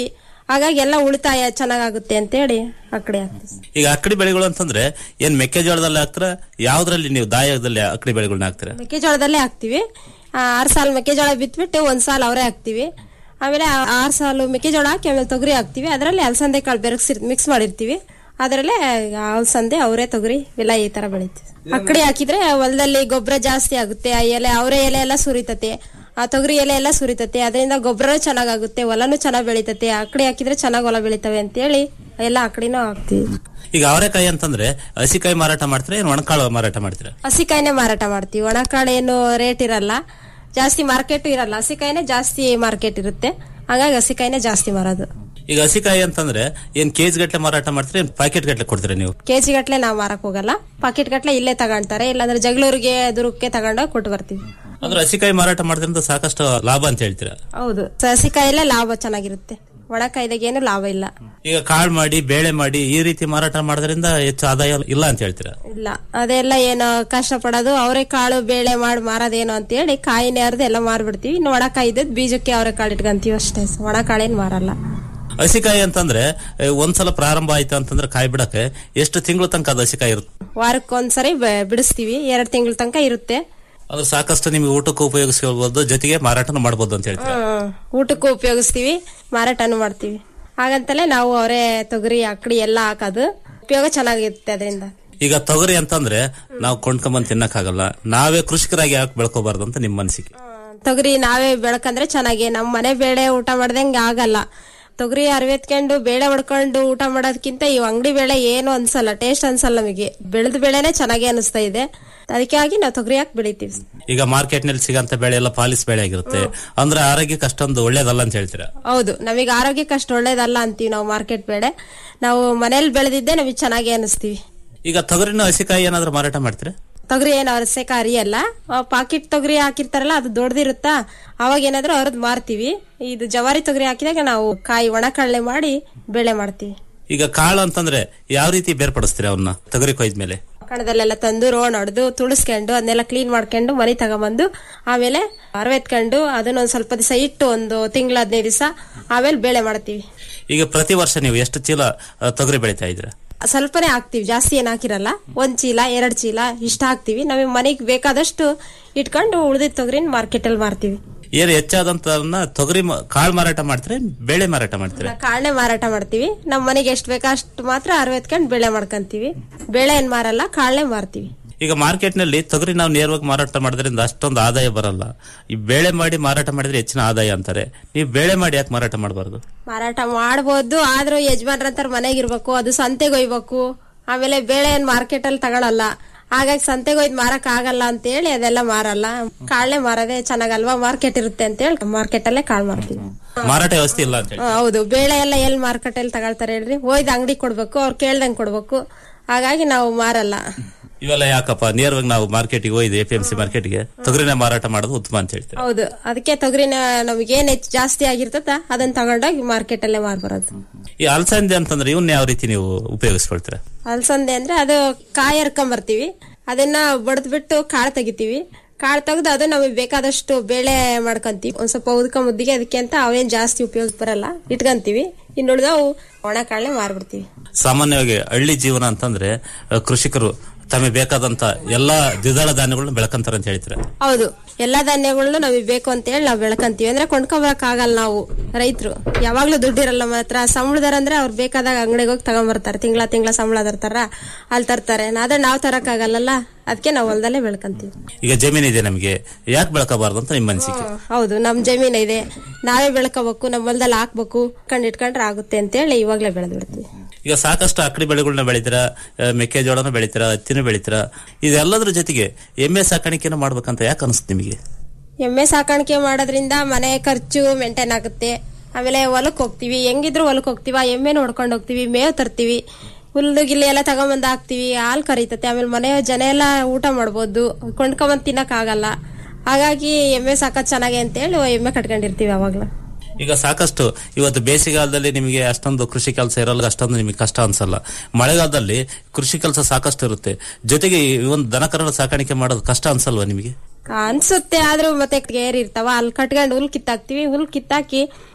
ಹಾಗಾಗಿ ಎಲ್ಲ ಉಳಿತಾಯ ಚೆನ್ನಾಗಾಗುತ್ತೆ ಅಂತೇಳಿ ಅಕ್ಕಡಿ ಹಾಕ್ತೀವಿ ಈಗ ಅಕ್ಕಡಿ ಬೆಳೆಗಳು ಅಂತಂದ್ರೆ ಏನ್ ಮೆಕ್ಕೆಜೋಳದಲ್ಲಿ ಹಾಕ್ತಾರ ಯಾವ್ದ್ರಲ್ಲಿ ನೀವು ದಾಯದಲ್ಲಿ ಅಕ್ಕಡಿ ಬೆಳೆಗಳನ್ನ ಹಾಕ್ತೀರಾ ಮೆಕ್ಕೆಜೋಳದಲ್ಲೇ ಹಾಕ್ತಿವಿ ಆ, ಆರ್ ಸಾಲು ಮೆಕ್ಕೆಜೋಳ ಬಿತ್ಬಿಟ್ಟು ಒಂದ್ ಸಾಲ ಅವರೇ ಹಾಕ್ತಿವಿ ಆಮೇಲೆ ಆ- ಆರ್ ಸಾಲು ಮೆಕ್ಕೆಜೋಳ ಹಾಕಿ ಆಮೇಲೆ ತೊಗರಿ ಹಾಕ್ತಿವಿ ಅದರಲ್ಲಿ ಅಲಸಂದೆ ಕಾಳು ಬೆರಗ್ಸಿರ್ ಮಿಕ್ಸ್ ಮಾಡಿರ್ತೀವಿ ಅದರಲ್ಲೇ ಅಲಸಂದೆ ಅವರೇ ತೊಗರಿ ಎಲ್ಲ ಈ ತರ ಬೆಳಿತೀವಿ ಅಕ್ಕಡಿ ಹಾಕಿದ್ರೆ ಹೊಲದಲ್ಲಿ ಗೊಬ್ಬರ ಜಾಸ್ತಿ ಆಗುತ್ತೆ ಆ ಎಲೆ ಅವರೇ ಎಲೆ ಎಲ್ಲ ಸುರಿತತೆ ಆ ತೊಗರಿ ಎಲೆ ಎಲ್ಲ ಸುರಿತತೆ ಅದರಿಂದ ಗೊಬ್ಬರನೂ ಚೆನ್ನಾಗಾಗುತ್ತೆ ಹೊಲನೂ ಚೆನ್ನಾಗಿ ಬೆಳಿತತೆ ಅಕ್ಕಡಿ ಹಾಕಿದ್ರೆ ಚೆನ್ನಾಗಿ ಹೊಲ ಬೆಳಿತವೆ ಅಂತೇಳಿ ಎಲ್ಲ ಅಕ್ಕಡಿನೂ ಹಾಕ್ತಿವಿ ಈಗ ಅವರೆಕಾಯಿ ಅಂತಂದ್ರೆ ಹಸಿಕಾಯಿ ಮಾರಾಟ ಮಾಡ್ತೀರಾ ಏನ್ ಒಣಕಾಳು ಮಾರಾಟ ಮಾಡ್ತೀರಾ ಹಸಿಕಾಯಿನೇ ಮಾರಾಟ ಮಾಡ್ತೀವಿ ಒಣಕಾಳು ಏನು ರೇಟ್ ಇರಲ್ಲ ಜಾಸ್ತಿ ಮಾರ್ಕೆಟ್ ಇರಲ್ಲ ಹಸಿಕಾಯಿನೇ ಜಾಸ್ತಿ ಮಾರ್ಕೆಟ್ ಇರುತ್ತೆ ಹಾಗಾಗಿ ಹಸಿಕಾಯಿನೇ ಜಾಸ್ತಿ ಮಾರೋದು ಈಗ ಹಸಿಕಾಯಿ ಅಂತಂದ್ರೆ ಏನ್ ಕೆಜಿ ಗಟ್ಲೆ ಮಾರಾಟ ಮಾಡ್ತೀರಾ ಏನ್ ಪ್ಯಾಕೆಟ್ ಗಟ್ಲೆ ಕೊಡ್ತೀರಾ ನೀವು ಕೆಜಿ ಗಟ್ಲೆ ನಾವು ಮಾರಕ್ ಹೋಗಲ್ಲ ಪಾಕೆಟ್ ಗಟ್ಲೆ ಇಲ್ಲೇ ತಗೊಂತಾರೆ ಇಲ್ಲಾಂದ್ರೆ ಜಗಳೂರಿಗೆ ದುರ್ಗಕ್ಕೆ ತಗೊಂಡೋಗಿ ಕೊಟ್ಟು ಬರ್ತೀವಿ ಅಂದ್ರೆ ಹಸಿಕಾಯಿ ಮಾರಾಟ ಮಾಡೋದ್ರಿಂದ ಸಾಕಷ್ಟು ಲಾಭ ಅಂತ ಹೇಳ್ತೀರಾ ಹೌದು ಹಸಿಕಾಯಲ್ಲೇ ಲಾಭ ಚೆನ್ನಾಗಿರುತ್ತೆ ಒಣಕಾಯ್ದಾಗ ಏನು ಲಾಭ ಇಲ್ಲ ಈಗ ಕಾಳು ಮಾಡಿ ಬೇಳೆ ಮಾಡಿ ಈ ರೀತಿ ಮಾರಾಟ ಮಾಡೋದ್ರಿಂದ ಹೆಚ್ಚು ಆದಾಯ ಇಲ್ಲ ಅಂತ ಹೇಳ್ತೀರಾ ಇಲ್ಲ ಅದೆಲ್ಲ ಏನು ಕಷ್ಟ ಪಡೋದು ಅವರೇ ಕಾಳು ಬೇಳೆ ಮಾಡಿ ಮಾರೋದೇನು ಅಂತ ಹೇಳಿ ಕಾಯಿನೇ ಅರ್ದು ಎಲ್ಲ ಮಾರ್ಬಿಡ್ತೀವಿ ಇನ್ನು ಒಣಕಾಯಿ ಇದ್ದದ್ ಬೀಜಕ್ಕೆ ಅವರೇ ಕಾಳು ಇಟ್ಕೊಂತೀವಿ ಅಷ್ಟೇ ಒಣಕಾಳೇನ್ ಮಾರಲ್ಲ ಹಸಿಕಾಯಿ ಅಂತಂದ್ರೆ ಏ, ಒಂದ್ಸಲ ಪ್ರಾರಂಭ ಆಯ್ತು ಅಂತಂದ್ರೆ ಕಾಯಿ ಬಿಡಕ್ಕೆ ಎಷ್ಟು ತಿಂಗಳು ತನಕ ಅದು ಹಸಿಕಾಯಿ ಇರುತ್ತೆ ವಾರಕ್ಕೊಂದ್ಸರಿ ಬ- ಬಿಡಿಸ್ತೀವಿ ಎರಡ್ ತಿಂಗಳ ತನಕ ಇರುತ್ತೆ ಅದು ಸಾಕಷ್ಟು ನಿಮಗೆ ಊಟಕ್ಕೂ ಉಪಯೋಗಿಸ್ಕೊಳ್ಬಹುದು ಜೊತೆಗೆ ಮಾರಾಟನೂ ಮಾಡಬಹುದು ಅಂತ ಹೇಳ್ತೀರಾ ಹ್ಮ್. ಊಟಕ್ಕೂ ಉಪಯೋಗಿಸ್ತೀವಿ ಮಾರಾಟನೂ ಮಾಡ್ತೀವಿ ಹಾಗಂತಲೇ ನಾವು ಅವರೇ ತೊಗರಿ ಅಕ್ಕಡಿ ಎಲ್ಲ ಹಾಕೋದು ಉಪಯೋಗ ಚೆನ್ನಾಗಿರುತ್ತೆ ಅದರಿಂದ ಈಗ ತೊಗರಿ ಅಂತಂದ್ರೆ ನಾವು ಕೊಂಡ್ಕೊಂಬಂದ್ ತಿನ್ನಕ್ಕಾಗಲ್ಲ ನಾವೇ ಕೃಷಿಕರಾಗಿ ಯಾಕೆ ಬೆಳ್ಕೋಬಾರ್ದು ಅಂತ ನಿಮ್ಮ ಅನಿಸಿಕೆ ತೊಗರಿ ನಾವೇ ಬೆಳಕಂದ್ರೆ ಚೆನ್ನಾಗಿ ನಮ್ಮ ಮನೆ ಬೇಳೆ ಊಟ ಮಾಡ್ದಂಗೆ ಆಗಲ್ಲ ತೊಗರಿ ಅರವೆತ್ಕೊಂಡು ಬೇಳೆ ಹೊಡ್ಕೊಂಡು ಊಟ ಮಾಡೋದಕ್ಕಿಂತ ಈ ಅಂಗಡಿ ಬೇಳೆ ಏನು ಅನ್ಸಲ್ಲ ಟೇಸ್ಟ್ ಅನ್ಸಲ್ಲ ನಮಗೆ ಬೆಳೆದ ಬೆಳೆನೆ ಚೆನ್ನಾಗಿ ಅನಿಸ್ತಾ ಇದೆ ಅದಕ್ಕಾಗಿ ನಾವು ತೊಗರಿ ಹಾಕಿ ಬೆಳಿತೀವಿ ಈಗ ಮಾರ್ಕೆಟ್ ನಲ್ಲಿ ಸಿಗಂತ ಬೆಳೆ ಎಲ್ಲ ಪಾಲಿಸ್ ಬೆಳೆ ಆಗಿರುತ್ತೆ ಅಂದ್ರೆ ಆರೋಗ್ಯಕ್ಕೆ ಅಷ್ಟೊಂದು ಒಳ್ಳೇದಲ್ಲ ಅಂತ ಹೇಳ್ತೀರಾ ಹೌದು ನಮಗೆ ಆರೋಗ್ಯಕ್ಕೆ ಅಷ್ಟು ಒಳ್ಳೇದಲ್ಲ ಅಂತೀವಿ ನಾವು ಮಾರ್ಕೆಟ್ ಬೇಳೆ ನಾವು ಮನೇಲಿ ಬೆಳೆದಿದ್ದೆ ನಮಗೆ ಚೆನ್ನಾಗಿ ಅನಿಸ್ತೀವಿ ಈಗ ತೊಗರಿನ ಹಸಿಕಾಯಿ ಏನಾದ್ರು ಮಾರಾಟ ಮಾಡ್ತೀರಾ ತೊಗರಿ ಏನು ಅರಸೆಕ ಅರಿಯಲ್ಲ ಪಾಕಿಟ್ ತೊಗರಿ ಹಾಕಿರ್ತಾರಲ್ಲ ಅದು ದೊಡ್ಡದಿರುತ್ತಾ ಅವಾಗ ಏನಾದ್ರೂ ಅರ್ದ್ ಮಾರ್ತೀವಿ ಇದು ಜವಾರಿ ತೊಗರಿ ಹಾಕಿದಾಗ ನಾವು ಕಾಯಿ ಒಣ ಕಳ್ಳೆ ಮಾಡಿ ಬೆಳೆ ಮಾಡ್ತೀವಿ ಈಗ ಕಾಳು ಅಂತಂದ್ರೆ ಯಾವ ರೀತಿ ಬೇರ್ಪಡಿಸ್ತೀರಾ ಅವನ್ನ ತೊಗರಿ ಕೊಯ್ದ್ಮೇಲೆ ಕಣದಲ್ಲೆಲ್ಲ ತಂದು ರೋಡ್ ಹೊಡೆದು ತುಳಿಸ್ಕೊಂಡು ಅದನ್ನೆಲ್ಲ ಕ್ಲೀನ್ ಮಾಡ್ಕೊಂಡು ಮನೆ ತಗೊಂಬಂದು ಆಮೇಲೆ ಅರವೆತ್ಕೊಂಡು ಅದನ್ನ ಒಂದ್ ಸ್ವಲ್ಪ ದಿವಸ ಇಟ್ಟು ಒಂದು ತಿಂಗಳ ಹದಿನೈದು ದಿವಸ ಆಮೇಲೆ ಬೇಳೆ ಮಾಡ್ತೀವಿ ಈಗ ಪ್ರತಿ ವರ್ಷ ನೀವು ಎಷ್ಟು ಚೀಲ ಆ, ತೊಗರಿ ಬೆಳಿತಾ ಇದ್ದೀರಾ ಸ್ವಲ್ಪನೇ ಹಾಕ್ತಿವಿ ಜಾಸ್ತಿ ಏನ್ ಹಾಕಿರಲ್ಲ ಒಂದ್ ಚೀಲ ಎರಡ್ ಚೀಲ ಇಷ್ಟ ಹಾಕ್ತಿವಿ ನಮಗೆ ಮನೆಗೆ ಬೇಕಾದಷ್ಟು ಇಟ್ಕೊಂಡು ಉಳಿದಿದ್ ತೊಗರಿನ ಮಾರ್ಕೆಟ್ ಅಲ್ಲಿ ಮಾರ್ತೀವಿ ಏನು ಹೆಚ್ಚಾದಂತ ತೊಗರಿ ಮ- ಕಾಳು ಮಾರಾಟ ಮಾಡ್ತೀರಾ ಬೆಳೆ ಮಾರಾಟ ಮಾಡ್ತೀರಾ ಕಾಳನೆ ಮಾರಾಟ ಮಾಡ್ತೀವಿ ನಮ್ಮ ಮನೆಗೆ ಎಷ್ಟು ಬೇಕೋ ಅಷ್ಟು ಮಾತ್ರ ಅರವತ್ಕೊಂಡು ಬೆಳೆ ಮಾಡ್ಕೊಂತೀವಿ ಬೆಳೆ ಏನ್ ಮಾರಲ್ಲ ಕಾಳನೆ ಮಾರ್ತೀವಿ ಈಗ ಮಾರ್ಕೆಟ್ ನಲ್ಲಿ ತೊಗರಿ ನಾವು ನೇರವಾಗಿ ಮಾರಾಟ ಮಾಡೋದ್ರಿಂದ ಅಷ್ಟೊಂದು ಆದಾಯ ಬರಲ್ಲ ಈ ಬೇಳೆ ಮಾಡಿ ಮಾರಾಟ ಮಾಡಿದ್ರೆ ಹೆಚ್ಚಿನ ಆದಾಯ ಅಂತಾರೆ ನೀವು ಬೇಳೆ ಮಾಡಿ ಯಾಕೆ ಮಾರಾಟ ಮಾಡಬಾರ್ದು ಮಾರಾಟ ಮಾಡ್ಬೋದು ಆದ್ರೂ ಯಜಮಾನ್ರಂತಾರ ಮನೆಗೆ ಇರ್ಬೇಕು ಅದು ಸಂತೆಗೆ ಒಯ್ಬೇಕು ಆಮೇಲೆ ಬೇಳೆ ಏನ್ ಮಾರ್ಕೆಟ್ ಅಲ್ಲಿ ತಗೊಳಲ್ಲ ಹಾಗಾಗಿ ಸಂತೆಗೆ ಒಯ್ದು ಮಾರಕ್ ಆಗಲ್ಲ ಅಂತ ಹೇಳಿ ಅದೆಲ್ಲ ಮಾರಲ್ಲ ಕಾಳನೆ ಮಾರದೆ ಚೆನ್ನಾಗಲ್ವಾ ಮಾರ್ಕೆಟ್ ಇರುತ್ತೆ ಅಂತ ಹೇಳಿ ಮಾರ್ಕೆಟ್ ಅಲ್ಲೇ ಕಾಳು ಮಾರ್ತೀವಿ ಮಾರಾಟ ವ್ಯವಸ್ಥೆ ಇಲ್ಲ ಅಂತ ಹೇಳಿ ಹಾ, ಹೌದು ಬೇಳೆ ಎಲ್ಲ ಎಲ್ಲಿ ಮಾರ್ಕೆಟ್ ಅಲ್ಲಿ ತಗೊಳ್ತಾರೆ ಹೇಳ್ರಿ ಒಯ್ದು ಅಂಗಡಿ ಕೊಡ್ಬೇಕು ಅವ್ರು ಕೇಳ್ದಂಗ್ ಕೊಡ್ಬೇಕು ಹಾಗಾಗಿ ನಾವು ಮಾರಲ್ಲ ಇವೆಲ್ಲ ಯಾಕಪ್ಪ ನೇರವಾಗಿ ನಾವು ಮಾರ್ಕೆಟ್ಗೆ ಹೋಯ್ದು ಎ ಪಿ ಎಂ ಸಿ ಮಾರ್ಕೆಟ್ಗೆ ತೊಗರಿನ ಮಾರಾಟ ಮಾಡೋದು ಉತ್ತಮ ಅಂತ ಹೇಳ್ತೀರಾ ಹೌದು ಅದಕ್ಕೆ ತೊಗರಿನ ನಮ್ಗೆ ಏನ್ ಹೆಚ್ಚು ಜಾಸ್ತಿ ಆಗಿರ್ತದ ಅದನ್ನ ತಗೊಂಡೋಗಿ ಮಾರ್ಕೆಟ್ ಅಲ್ಲೇ ಮಾರ್ಬರೋದು ಈ ಅಲಸಂದೆ ಅಂತಂದ್ರೆ ಇವನ್ನ ಯಾವ ರೀತಿ ನೀವು ಉಪಯೋಗಿಸ್ಕೊಳ್ತೀರಾ ಅಲಸಂದೆ ಅಂದ್ರೆ ಅದು ಕಾಯಿ ಹರ್ಕೊಂಡ್ ಬರ್ತೀವಿ ಅದನ್ನ ಬಡ್ದ್ ಬಿಟ್ಟು ಕಾಳು ತೆಗಿತೀವಿ ಕಾಳು ತೆಗ್ದು ಅದು ನಮಗೆ ಬೇಕಾದಷ್ಟು ಬೇಳೆ ಮಾಡ್ಕೊಂತೀವಿ ಒಂದ್ ಸ್ವಲ್ಪ ಉದ್ಕ ಮುದ್ದಿಗೆ ಅದಕ್ಕೆ ಅಂತ ಅವೇನ್ ಜಾಸ್ತಿ ಉಪಯೋಗ ಬರಲ್ಲ ಇಟ್ಕೊಂತೀವಿ ಇನ್ನುಳಿದವು ಒಣ ಕಾಳನೆ ಮಾರ್ಬಿಡ್ತೀವಿ ಸಾಮಾನ್ಯವಾಗಿ ಹಳ್ಳಿ ಜೀವನ ಅಂತಂದ್ರೆ ಅಹ್, ಕೃಷಿಕರು ತಮಗೆ ಬೇಕಾದಂತ ಎಲ್ಲಾ ದ್ವಿದಳ ಧಾನ್ಯಗಳನ್ನ ಬೆಳಕಂತಾರ ಅಂತ ಹೇಳ್ತೀರಾ ಹೌದು ಎಲ್ಲಾ ಧಾನ್ಯಗಳನ್ನು ನಮಗೆ ಬೇಕು ಅಂತ ಹೇಳಿ ನಾವು ಬೆಳ್ಕಂತೀವಿ ಅಂದ್ರೆ ಕೊಂಡ್ಕೊಬರಕ್ ಆಗಲ್ಲ ನಾವು ರೈತರು ಯಾವಾಗ್ಲೂ ದುಡ್ಡಿರಲ್ಲ ಮಾತ್ರ ಸಂಬಳದಾರ ಅಂದ್ರೆ ಅವ್ರು ಬೇಕಾದಾಗ ಅಂಗಡಿಗೆ ಹೋಗಿ ತಗೊಂಬರ್ತಾರೆ ತಿಂಗಳ ತಿಂಗಳ ಸಂಬಳ ತರ್ತಾರ ಅಲ್ಲಿ ತರ್ತಾರೆ ಆದ್ರೆ ನಾವ್ ತರಕ್ ಆಗಲ್ಲ ಅದಕ್ಕೆ ನಾವು ಹೊಲದಲ್ಲೇ ಬೆಳ್ಕಂತೀವಿ ಈಗ ಜಮೀನ್ ಇದೆ ನಮಗೆ ಯಾಕೆ ಬೆಳಕಬಾರ್ದು ಅಂತ ನಿಮ್ಮ ಅನಿಸಿಕೆ ಹೌದು ನಮ್ ಜಮೀನ್ ಇದೆ ನಾವೇ ಬೆಳ್ಕೋಬೇಕು ನಮ್ಮ ಹೊಲದಲ್ಲಿ ಹಾಕ್ಬೇಕು ಕಂಡು ಇಟ್ಕೊಂಡ್ರೆ ಆಗುತ್ತೆ ಅಂತ ಹೇಳಿ ಇವಾಗ್ಲೇ ಬೆಳೆದ್ ಬಿಡ್ತೀವಿ ಈಗ ಸಾಕಷ್ಟು ಅಕ್ಕಡಿ ಬೆಳೆಗಳನ್ನ ಬೆಳಿತೀರಾ ಅಹ್, ಮೆಕ್ಕೆಜೋಳನ ಬೆಳಿತೀರಾ ಹತ್ತಿನ ಬೆಳಿತೀರಾ ಇದೆಲ್ಲದ್ರ ಜೊತೆಗೆ ಎಮ್ಮೆ ಸಾಕಾಣಿಕೆನ ಮಾಡ್ಬೇಕಂತ ಯಾಕೆ ಅನಿಸುತ್ತೆ ನಿಮಗೆ ಎಮ್ಮೆ ಸಾಕಾಣಿಕೆ ಮಾಡೋದ್ರಿಂದ ಮನೆ ಖರ್ಚು ಮೇಂಟೈನ್ ಆಗುತ್ತೆ ಆಮೇಲೆ ಹೊಲಕ್ ಹೋಗ್ತಿವಿ ಹೆಂಗಿದ್ರು ಹೊಲಕ್ ಹೋಗ್ತಿವಿ ಆ ಎಮ್ಮೆ ನೋಡ್ಕೊಂಡು ಹೋಗ್ತಿವಿ ಮೇವ್ ತರ್ತೀವಿ ಹುಲ್ಲು ಗಿಲ್ಲು ಎಲ್ಲ ತಗೊಂಬಂದ್ ಹಾಕ್ತಿವಿ ಹಾಲ್ ಕರಿತತೆ ಆಮೇಲೆ ಮನೆ ಜನ ಎಲ್ಲ ಊಟ ಮಾಡ್ಬೋದು ಕೊಂಡ್ಕೊಂಬಂದ್ ತಿನ್ನಕ್ ಆಗಲ್ಲ ಹಾಗಾಗಿ ಎಮ್ಮೆ ಸಾಕೋದ್ ಚೆನ್ನಾಗಿ ಅಂತೇಳಿ ಎಮ್ಮೆ ಕಟ್ಕೊಂಡಿರ್ತೀವಿ ಅವಾಗ್ಲೂ ಈಗ ಸಾಕಷ್ಟು ಇವತ್ತು ಬೇಸಿಗೆಗಾಲದಲ್ಲಿ ನಿಮಗೆ ಅಷ್ಟೊಂದು ಕೃಷಿ ಕೆಲಸ ಇರಲ್ಲ ಅಷ್ಟೊಂದು ನಿಮಗೆ ಕಷ್ಟ ಅನ್ಸಲ್ಲ ಮಳೆಗಾಲದಲ್ಲಿ ಕೃಷಿ ಕೆಲಸ ಸಾಕಷ್ಟು ಇರುತ್ತೆ ಜೊತೆಗೆ ಈ ಒಂದು ದನಕರನ ಸಾಕಾಣಿಕೆ ಮಾಡೋದು ಕಷ್ಟ ಅನ್ಸಲ್ವಾ ನಿಮಗೆ ಅನ್ಸುತ್ತೆ ಆದ್ರೂ ಮತ್ತೆ ಏರ್ ಇರ್ತಾವ ಅಲ್ಲಿ ಕಟ್ಕೊಂಡು ಹುಲ್ ಕಿತ್ತಾಕ್ತಿವಿ ಹುಲ್ ಕಿತ್ತಾಕಿ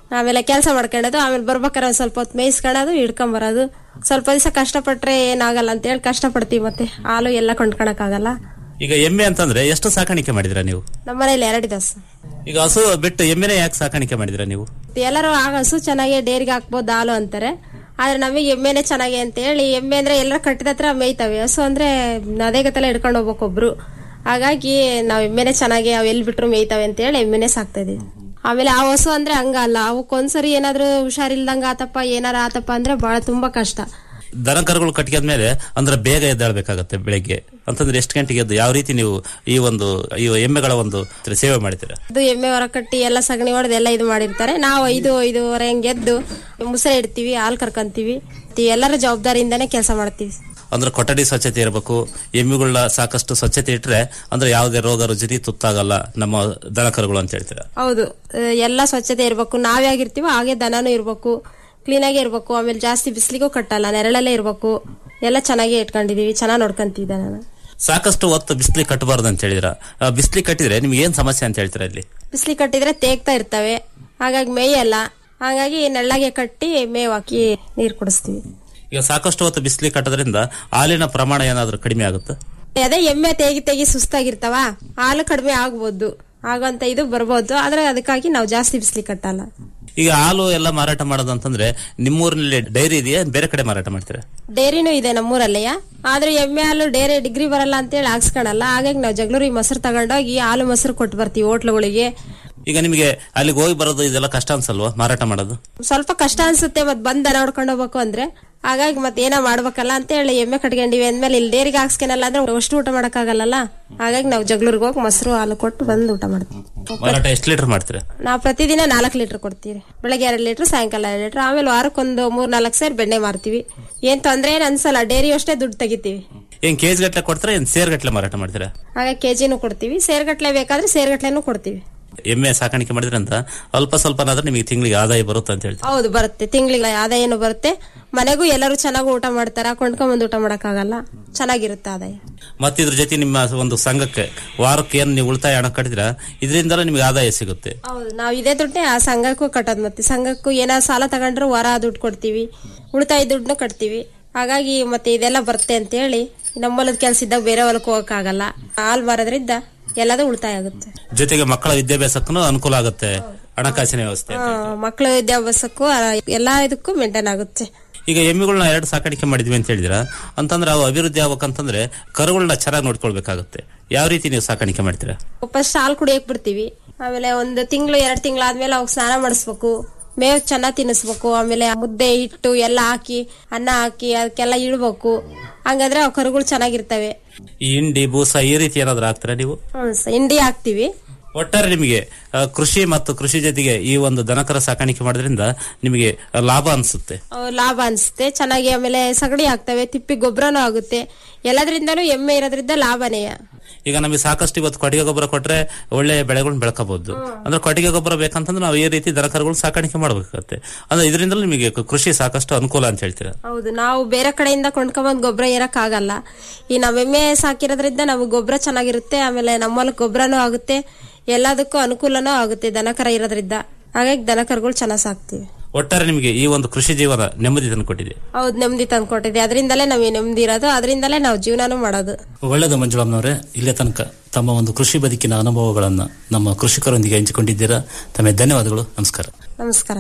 ಆಮೇಲೆ ಕೆಲಸ ಮಾಡ್ಕೊಳ್ಳೋದು ಆಮೇಲೆ ಬರ್ಬೇಕಾದ್ರೆ ಒಂದ್ ಸ್ವಲ್ಪ ಹೊತ್ತು ಮೇಯಿಸ್ಕೊಳ್ಳೋದು ಹಿಡ್ಕೊಂಬರೋದು ಸ್ವಲ್ಪ ದಿವಸ ಕಷ್ಟಪಟ್ರೆ ಏನಾಗಲ್ಲ ಅಂತ ಹೇಳಿ ಕಷ್ಟಪಡ್ತೀವಿ ಮತ್ತೆ ಹಾಲು ಎಲ್ಲ ಕೊಂಡ್ಕೊಳಕ್ಕಾಗಲ್ಲ ಈಗ ಎಮ್ಮೆ ಅಂತಂದ್ರೆ ಎಷ್ಟು ಸಾಕಾಣಿಕೆ ಮಾಡಿದಿರಾ ನೀವು ನಮ್ಮ ಮನೇಲಿ ಎರಡಿದೆ ಹಸು ಈಗ ಹಸು ಬಿಟ್ಟು ಎಮ್ಮೆನೇ ಯಾಕೆ ಸಾಕಾಣಿಕೆ ಮಾಡಿದಿರಾ ನೀವು ಎಲ್ಲರೂ ಆಗ ಹಸು ಚೆನ್ನಾಗಿ ಡೇರಿಗೆ ಹಾಕ್ಬೋದು ಹಾಲು ಅಂತಾರೆ ಆದ್ರೆ ನಮಗೆ ಎಮ್ಮೆನೆ ಚೆನ್ನಾಗಿ ಅಂತ ಹೇಳಿ ಎಮ್ಮೆ ಅಂದ್ರೆ ಎಲ್ಲರ ಕಟ್ಟಿದ ಹತ್ರ ಮೇಯ್ತವೆ ಹಸು ಅಂದ್ರೆ ಅದೇ ಗತ್ತಲ್ಲ ಹಿಡ್ಕೊಂಡು ಹೋಗ್ಬೇಕು ಒಬ್ರು ಹಾಗಾಗಿ ನಾವ್ ಎಮ್ಮೆನೆ ಚೆನ್ನಾಗಿ ಅವ್ ಎಲ್ಲಿ ಬಿಟ್ರು ಮೇಯ್ತವೆ ಅಂತ ಹೇಳಿ ಎಮ್ಮೆನೆ ಸಾಕ್ತಾ ಇದೀವಿ ಆಮೇಲೆ ಆ ಹಸು ಅಂದ್ರೆ ಹಂಗಲ್ಲ ಅವಕ್ಕೊಂದ್ಸರಿ ಏನಾದ್ರೂ ಹುಷಾರಿಲ್ದಂಗ ಆತಪ್ಪ ಏನಾರ ಆತಪ್ಪ ಅಂದ್ರೆ ಬಹಳ ತುಂಬಾ ಕಷ್ಟ ದನ ಕರುಗಳು ಕಟ್ಕೊಂಡ್ಮೇಲೆ ಅಂದ್ರೆ ಬೇಗ ಎದ್ದೇಳ್ಬೇಕಾಗತ್ತೆ ಬೆಳಿಗ್ಗೆ ಅಂತಂದ್ರೆ ಎಷ್ಟು ಗಂಟೆಗೆ ಎದ್ದು ಯಾವ ರೀತಿ ನೀವು ಈ ಒಂದು ಈ ಎಮ್ಮೆಗಳ ಒಂದು ಸೇವೆ ಮಾಡ್ತೀರಾ ಅದು ಎಮ್ಮೆ ಹೊರ ಕಟ್ಟಿ ಎಲ್ಲ ಸಗಣಿ ಹೊಡೆದು ಎಲ್ಲ ಇದು ಮಾಡಿರ್ತಾರೆ ನಾವು ಐದು ಐದೂವರೆ ಹಂಗೆ ಎದ್ದು ಮುಸರೆ ಇಡ್ತೀವಿ ಹಾಲು ಕರ್ಕೊಂತೀವಿ ಎಲ್ಲರ ಜವಾಬ್ದಾರಿಯಿಂದಾನೇ ಕೆಲಸ ಮಾಡ್ತೀವಿ ಅಂದ್ರೆ ಕೊಠಡಿ ಸ್ವಚ್ಛತೆ ಇರಬೇಕು ಎಮ್ಮೆಗಳನ್ನ ಸಾಕಷ್ಟು ಸ್ವಚ್ಛತೆ ಇಟ್ರೆ ಅಂದ್ರೆ ಯಾವುದೇ ರೋಗ ರುಜಿನಿ ತುತ್ತಾಗಲ್ಲ ನಮ್ಮ ದನ ಕರುಗಳು ಅಂತ ಹೇಳ್ತೀರಾ ಹೌದು ಅಹ್, ಎಲ್ಲ ಸ್ವಚ್ಛತೆ ಇರ್ಬೇಕು ನಾವೇ ಆಗಿರ್ತೀವೋ ಹಾಗೆ ದನನೂ ಇರ್ಬೇಕು ಕ್ಲೀನಾಗಿ ಇರ್ಬೇಕು ಆಮೇಲೆ ಜಾಸ್ತಿ ಬಿಸಿಲಿಗೂ ಕಟ್ಟಲ್ಲ ನೆರಳಲ್ಲೇ ಇರ್ಬೇಕು ಎಲ್ಲ ಚೆನ್ನಾಗಿ ಇಟ್ಕೊಂಡಿದೀವಿ ಚೆನ್ನಾಗಿ ನೋಡ್ಕೊಂತೀವಿ ದನನ ಸಾಕಷ್ಟು ಹೊತ್ತು ಬಿಸಿಲಿ ಕಟ್ಟಬಾರ್ದು ಅಂತ ಹೇಳಿದ್ರ ಬಿಸಿಲಿ ಕಟ್ಟಿದ್ರೆ ನಿಮ್ಗೆ ಏನ್ ಸಮಸ್ಯೆ ಅಂತ ಹೇಳ್ತೀರಾ ಇಲ್ಲಿ ಬಿಸಿಲಿ ಕಟ್ಟಿದ್ರೆ ತೇಗ್ತಾ ಇರ್ತವೆ ಹಾಗಾಗಿ ಮೇಯಲ್ಲ ಹಾಗಾಗಿ ನೆಳ್ಳಗೆ ಕಟ್ಟಿ ಮೇವ್ ಹಾಕಿ ನೀರ್ ಕುಡಿಸ್ತೀವಿ ಈಗ ಸಾಕಷ್ಟು ಹೊತ್ತು ಬಿಸಿಲಿ ಕಟ್ಟೋದ್ರಿಂದ ಹಾಲಿನ ಪ್ರಮಾಣ ಏನಾದ್ರೂ ಕಡಿಮೆ ಆಗುತ್ತೆ ಅದೇ ಎಮ್ಮೆ ತೇಗಿ ತೇಗಿ ಸುಸ್ತಾಗಿರ್ತಾವ ಹಾಲು ಕಡಿಮೆ ಆಗ್ಬೋದು ಹಾಗಂತ ಇದು ಬರ್ಬೋದು ಆದ್ರೆ ಅದಕ್ಕಾಗಿ ನಾವು ಜಾಸ್ತಿ ಬಿಸಿಲಿ ಕಟ್ಟಲ್ಲ ಈಗ ಹಾಲು ಎಲ್ಲ ಮಾರಾಟ ಮಾಡೋದು ಅಂತಂದ್ರೆ ನಿಮ್ಮೂರಿನಲ್ಲಿ ಡೈರಿ ಇದೆಯಾ ಬೇರೆ ಕಡೆ ಮಾರಾಟ ಮಾಡ್ತೀರಾ ಡೇರಿನೂ ಇದೆ ನಮ್ಮೂರಲ್ಲಿಯ ಆದ್ರೆ ಎಮ್ಮೆ ಹಾಲು ಡೇರಿ ಡಿಗ್ರಿ ಬರಲ್ಲ ಅಂತೇಳಿ ಹಾಕ್ಸ್ಕೊಳಲ್ಲ ಹಾಗಾಗಿ ನಾವು ಜಗಳೂರಿಗೆ ಮೊಸರು ತಗೊಂಡೋಗಿ ಹಾಲು ಮೊಸರು ಕೊಟ್ಟು ಬರ್ತೀವಿ ಹೋಟ್ಲುಗಳಿಗೆ ಈಗ ನಿಮಗೆ ಅಲ್ಲಿಗೆ ಹೋಗಿ ಬರೋದು ಇದೆಲ್ಲ ಕಷ್ಟ ಅನ್ಸಲ್ವಾ ಮಾರಾಟ ಮಾಡೋದು ಸ್ವಲ್ಪ ಕಷ್ಟ ಅನ್ಸುತ್ತೆ ಮತ್ ಬಂದ್ ದನ ಹೊಡ್ಕೊಂಡು ಹೋಗ್ಬೇಕು ಅಂದ್ರೆ ಹಾಗಾಗಿ ಮತ್ತೆ ಏನೋ ಮಾಡ್ಬೇಕಲ್ಲ ಅಂತ ಹೇಳಿ ಎಮ್ಮೆ ಕಟ್ಕೊಂಡಿವಿ ಅಂದ್ಮೇಲೆ ಇಲ್ಲಿ ಡೇರಿಗೆ ಹಾಕ್ಸ್ಕೊನಲ್ಲ ಅಂದ್ರೆ ಅಷ್ಟು ಊಟ ಮಾಡಕ್ಕಾಗಲ್ಲಲ್ಲ ಹಾಗಾಗಿ ನಾವು ಜಗಳೂರಿಗೆ ಹೋಗಿ ಮೊಸರು ಹಾಲು ಕೊಟ್ಟು ಬಂದು ಊಟ ಮಾಡ್ತೀವಿ ಮಾರಾಟ ಎಷ್ಟು ಲೀಟರ್ ಮಾಡ್ತೀರಾ ನಾವು ಪ್ರತಿದಿನ ನಾಲ್ಕು ಲೀಟರ್ ಕೊಡ್ತೀವಿ ಬೆಳಗ್ಗೆ ಎರಡು ಲೀಟರ್ ಸಾಯಂಕಾಲ ಎರಡು ಲೀಟರ್ ಆಮೇಲೆ ವಾರಕ್ಕೊಂದು ಮೂರ್ ನಾಲ್ಕು ಸೇರ್ ಬೆಣ್ಣೆ ಮಾರ್ತೀವಿ ಏನ್ ತೊಂದ್ರೆ ಏನ್ ಅನ್ಸಲ್ಲ ಡೈರಿ ಅಷ್ಟೇ ದುಡ್ಡು ತೆಗಿತೀವಿ ಏನ್ ಕೆಜಿ ಗಟ್ಲೆ ಕೊಡ್ತೀರಾ ಏನ್ ಸೇರ್ ಗಟ್ಲೆ ಮಾರಾಟ ಮಾಡ್ತೀರಾ ಹಾಗೆ ಕೆಜಿನೂ ಕೊಡ್ತೀವಿ ಸೇರ್ಗಟ್ಲೆ ಬೇಕಾದ್ರೆ ಸೇರ್ಗಟ್ಲೆನೂ ಕೊಡ್ತೀವಿ ಎಮ್ಮೆ ಸಾಕಾಣಿಕೆ ಮಾಡಿದ್ರೆ ಅಂತ ಅಲ್ಪ ಸ್ವಲ್ಪನಾದ್ರೂ ನಿಮಗೆ ತಿಂಗಳಿಗೆ ಆದಾಯ ಬರುತ್ತೆ ಅಂತ ಹೇಳ್ತೀರಾ ಹೌದು ಬರುತ್ತೆ ತಿಂಗಳಿಗೆ ಆದಾಯನೂ ಬರುತ್ತೆ ಮನೆಗೂ ಎಲ್ಲರೂ ಚೆನ್ನಾಗಿ ಊಟ ಮಾಡ್ತಾರ ಕೊಂಡ್ಕೊಂಬಂದು ಊಟ ಮಾಡಕ್ಕಾಗಲ್ಲ ಚೆನ್ನಾಗಿರುತ್ತೆ ಆದಾಯ ಮತ್ತೆ ಇದ್ರ ಜೊತೆ ನಿಮ್ಮ ಒಂದು ಸಂಘಕ್ಕೆ ವಾರಕ್ಕೆ ಏನ್ ನೀವು ಉಳಿತಾಯ ಹಣ ಕಟ್ಟಿದ್ರ ಇದರಿಂದಲೇ ನಿಮಗೆ ಆದಾಯ ಸಿಗುತ್ತೆ ಹೌದು ನಾವು ಇದೇ ದುಡ್ಡೇ ಆ ಸಂಘಕ್ಕೂ ಕಟ್ಟೋದು ಮತ್ತೆ ಸಂಘಕ್ಕೂ ಏನಾದ್ರು ಸಾಲ ತಗೊಂಡ್ರು ವಾರ ದುಡ್ಡು ಕೊಡ್ತೀವಿ ಉಳಿತಾಯ ದುಡ್ಡನ್ನು ಕಟ್ತೀವಿ ಹಾಗಾಗಿ ಮತ್ತೆ ಇದೆಲ್ಲ ಬರುತ್ತೆ ಅಂತ ಹೇಳಿ ನಮ್ಮ ಹೊಲದ ಕೆಲಸ ಇದ್ದಾಗ ಬೇರೆ ಹೊಲಕ್ಕೆ ಹೋಗಕ್ಕಾಗಲ್ಲ ಹಾಲ್ ಮಾರೋದ್ರಿಂದ ಎಲ್ಲದೂ ಉಳಿತಾಯ ಆಗುತ್ತೆ ಜೊತೆಗೆ ಮಕ್ಕಳ ವಿದ್ಯಾಭ್ಯಾಸಕ್ಕೂ ಅನುಕೂಲ ಆಗುತ್ತೆ ಹಣಕಾಸಿನ ವ್ಯವಸ್ಥೆ ಆ, ಮಕ್ಕಳ ವಿದ್ಯಾಭ್ಯಾಸಕ್ಕೂ ಆ, ಎಲ್ಲಾ ಇದಕ್ಕೂ ಮೇಂಟೈನ್ ಆಗುತ್ತೆ ಈಗ ಎಮ್ಮೆಗಳನ್ನ ಎರಡು ಸಾಕಾಣಿಕೆ ಮಾಡಿದ್ವಿ ಅಂತ ಹೇಳಿದಿರಾ ಅಂತಂದ್ರೆ ಅವು ಅಭಿವೃದ್ಧಿ ಆಗ್ಬೇಕಂತಂದ್ರೆ ಕರುಗಳನ್ನ ಚೆನ್ನಾಗಿ ನೋಡ್ಕೊಳ್ಬೇಕಾಗುತ್ತೆ ಯಾವ ರೀತಿ ನೀವು ಸಾಕಾಣಿಕೆ ಮಾಡ್ತೀರಾ ಫಸ್ಟ್ ಹಾಲು ಕುಡಿಯಕ್ ಬಿಡ್ತೀವಿ ಆಮೇಲೆ ಒಂದು ತಿಂಗಳು ಎರಡು ತಿಂಗಳಾದ್ಮೇಲೆ ಅವಾಗ ಸ್ನಾನ ಮಾಡಿಸ್ಬೇಕು ಮೇವ್ ಚೆನ್ನಾಗಿ ತಿನ್ನಿಸ್ಬೇಕು ಆಮೇಲೆ ಮುದ್ದೆ ಹಿಟ್ಟು ಎಲ್ಲ ಹಾಕಿ ಅನ್ನ ಹಾಕಿ ಅದಕ್ಕೆಲ್ಲ ಇಡ್ಬೇಕು ಹಂಗಂದ್ರೆ ಅವು ಕರುಗಳು ಚೆನ್ನಾಗಿರ್ತವೆ ಈ ಹಿಂಡಿ ಬೂಸ ಈ ರೀತಿ ಏನಾದ್ರು ಹಾಕ್ತೀರಾ ನೀವು ಹ್ಮ್ ಸ- ಹಿಂಡಿ ಹಾಕ್ತಿವಿ ಒಟ್ಟಾರೆ ನಿಮಗೆ ಆ, ಕೃಷಿ ಮತ್ತು ಕೃಷಿ ಜೊತೆಗೆ ಈ ಒಂದು ದನಕರ ಸಾಕಾಣಿಕೆ ಮಾಡೋದ್ರಿಂದ ನಿಮಗೆ ಆ, ಲಾಭ ಅನ್ಸುತ್ತೆ ಅವು ಲಾಭ ಅನ್ಸುತ್ತೆ ಚೆನ್ನಾಗಿ ಆಮೇಲೆ ಸಗಣಿ ಹಾಕ್ತವೆ ತಿಪ್ಪಿ ಗೊಬ್ಬರನೂ ಆಗುತ್ತೆ ಎಲ್ಲದ್ರಿಂದನೂ ಎಮ್ಮೆ ಇರೋದ್ರಿಂದ ಲಾಭನೇ ಈಗ ನಮಗೆ ಸಾಕಷ್ಟು ಇವತ್ತು ಕೊಟ್ಟಿಗೆ ಗೊಬ್ಬರ ಕೊಟ್ರೆ ಒಳ್ಳೆ ಬೆಳೆಗಳನ್ನ ಬೆಳ್ಕೋಬಹುದು ಅಂದ್ರೆ ಕೊಟ್ಟಿಗೆ ಗೊಬ್ಬರ ಬೇಕಂತಂದ್ರೆ ನಾವು ಈ ರೀತಿ ದನಕರುಗಳು ಸಾಕಾಣಿಕೆ ಮಾಡ್ಬೇಕಾಗತ್ತೆ ಅಂದ್ರೆ ಇದರಿಂದಲೂ ನಿಮಗೆ ಕ- ಕೃಷಿ ಸಾಕಷ್ಟು ಅನುಕೂಲ ಅಂತ ಹೇಳ್ತೀರಾ ಹೌದು ನಾವು ಬೇರೆ ಕಡೆಯಿಂದ ಕೊಂಡ್ಕೊಂಬಂದ್ ಗೊಬ್ಬರ ಏರಕ್ ಆಗಲ್ಲ ಈ ನಾವ್ ಎಮ್ಮೆ ಸಾಕಿರೋದ್ರಿಂದ ನಮಗೆ ಗೊಬ್ಬರ ಚೆನ್ನಾಗಿರುತ್ತೆ ಆಮೇಲೆ ನಮ್ಮ ಹೊಲಕ್ ಗೊಬ್ಬರನೂ ಆಗುತ್ತೆ ಎಲ್ಲದಕ್ಕೂ ಅನುಕೂಲನೂ ಆಗುತ್ತೆ ದನಕರ ಇರೋದ್ರಿಂದ ಹಾಗಾಗಿ ದನಕರುಗಳು ಚೆನ್ನಾಗಿ ಸಾಕ್ತಿವಿ ಒಟ್ಟಾರೆ ನಿಮಗೆ ಈ ಒಂದು ಕೃಷಿ ಜೀವನ ನೆಮ್ಮದಿ ತಂದುಕೊಟ್ಟಿದೆ ಹೌದು ನೆಮ್ಮದಿ ತಂದ್ಕೊಟ್ಟಿದೆ ಅದರಿಂದಲೇ ನಮಗೆ ನೆಮ್ಮದಿ ಇರೋದು ಅದರಿಂದಲೇ ನಾವು ಜೀವನಾನು ಮಾಡೋದು ಒಳ್ಳೆಯದು ಮಂಜುಳಮ್ಮನವರೇ ಇಲ್ಲೇ ತನಕ ತಮ್ಮ ಒಂದು ಕೃಷಿ ಬದುಕಿನ ಅನುಭವಗಳನ್ನು ನಮ್ಮ ಕೃಷಿಕರೊಂದಿಗೆ ಹಂಚಿಕೊಂಡಿದ್ದೀರಾ ತಮಗೆ ಧನ್ಯವಾದಗಳು ನಮಸ್ಕಾರ ನಮಸ್ಕಾರ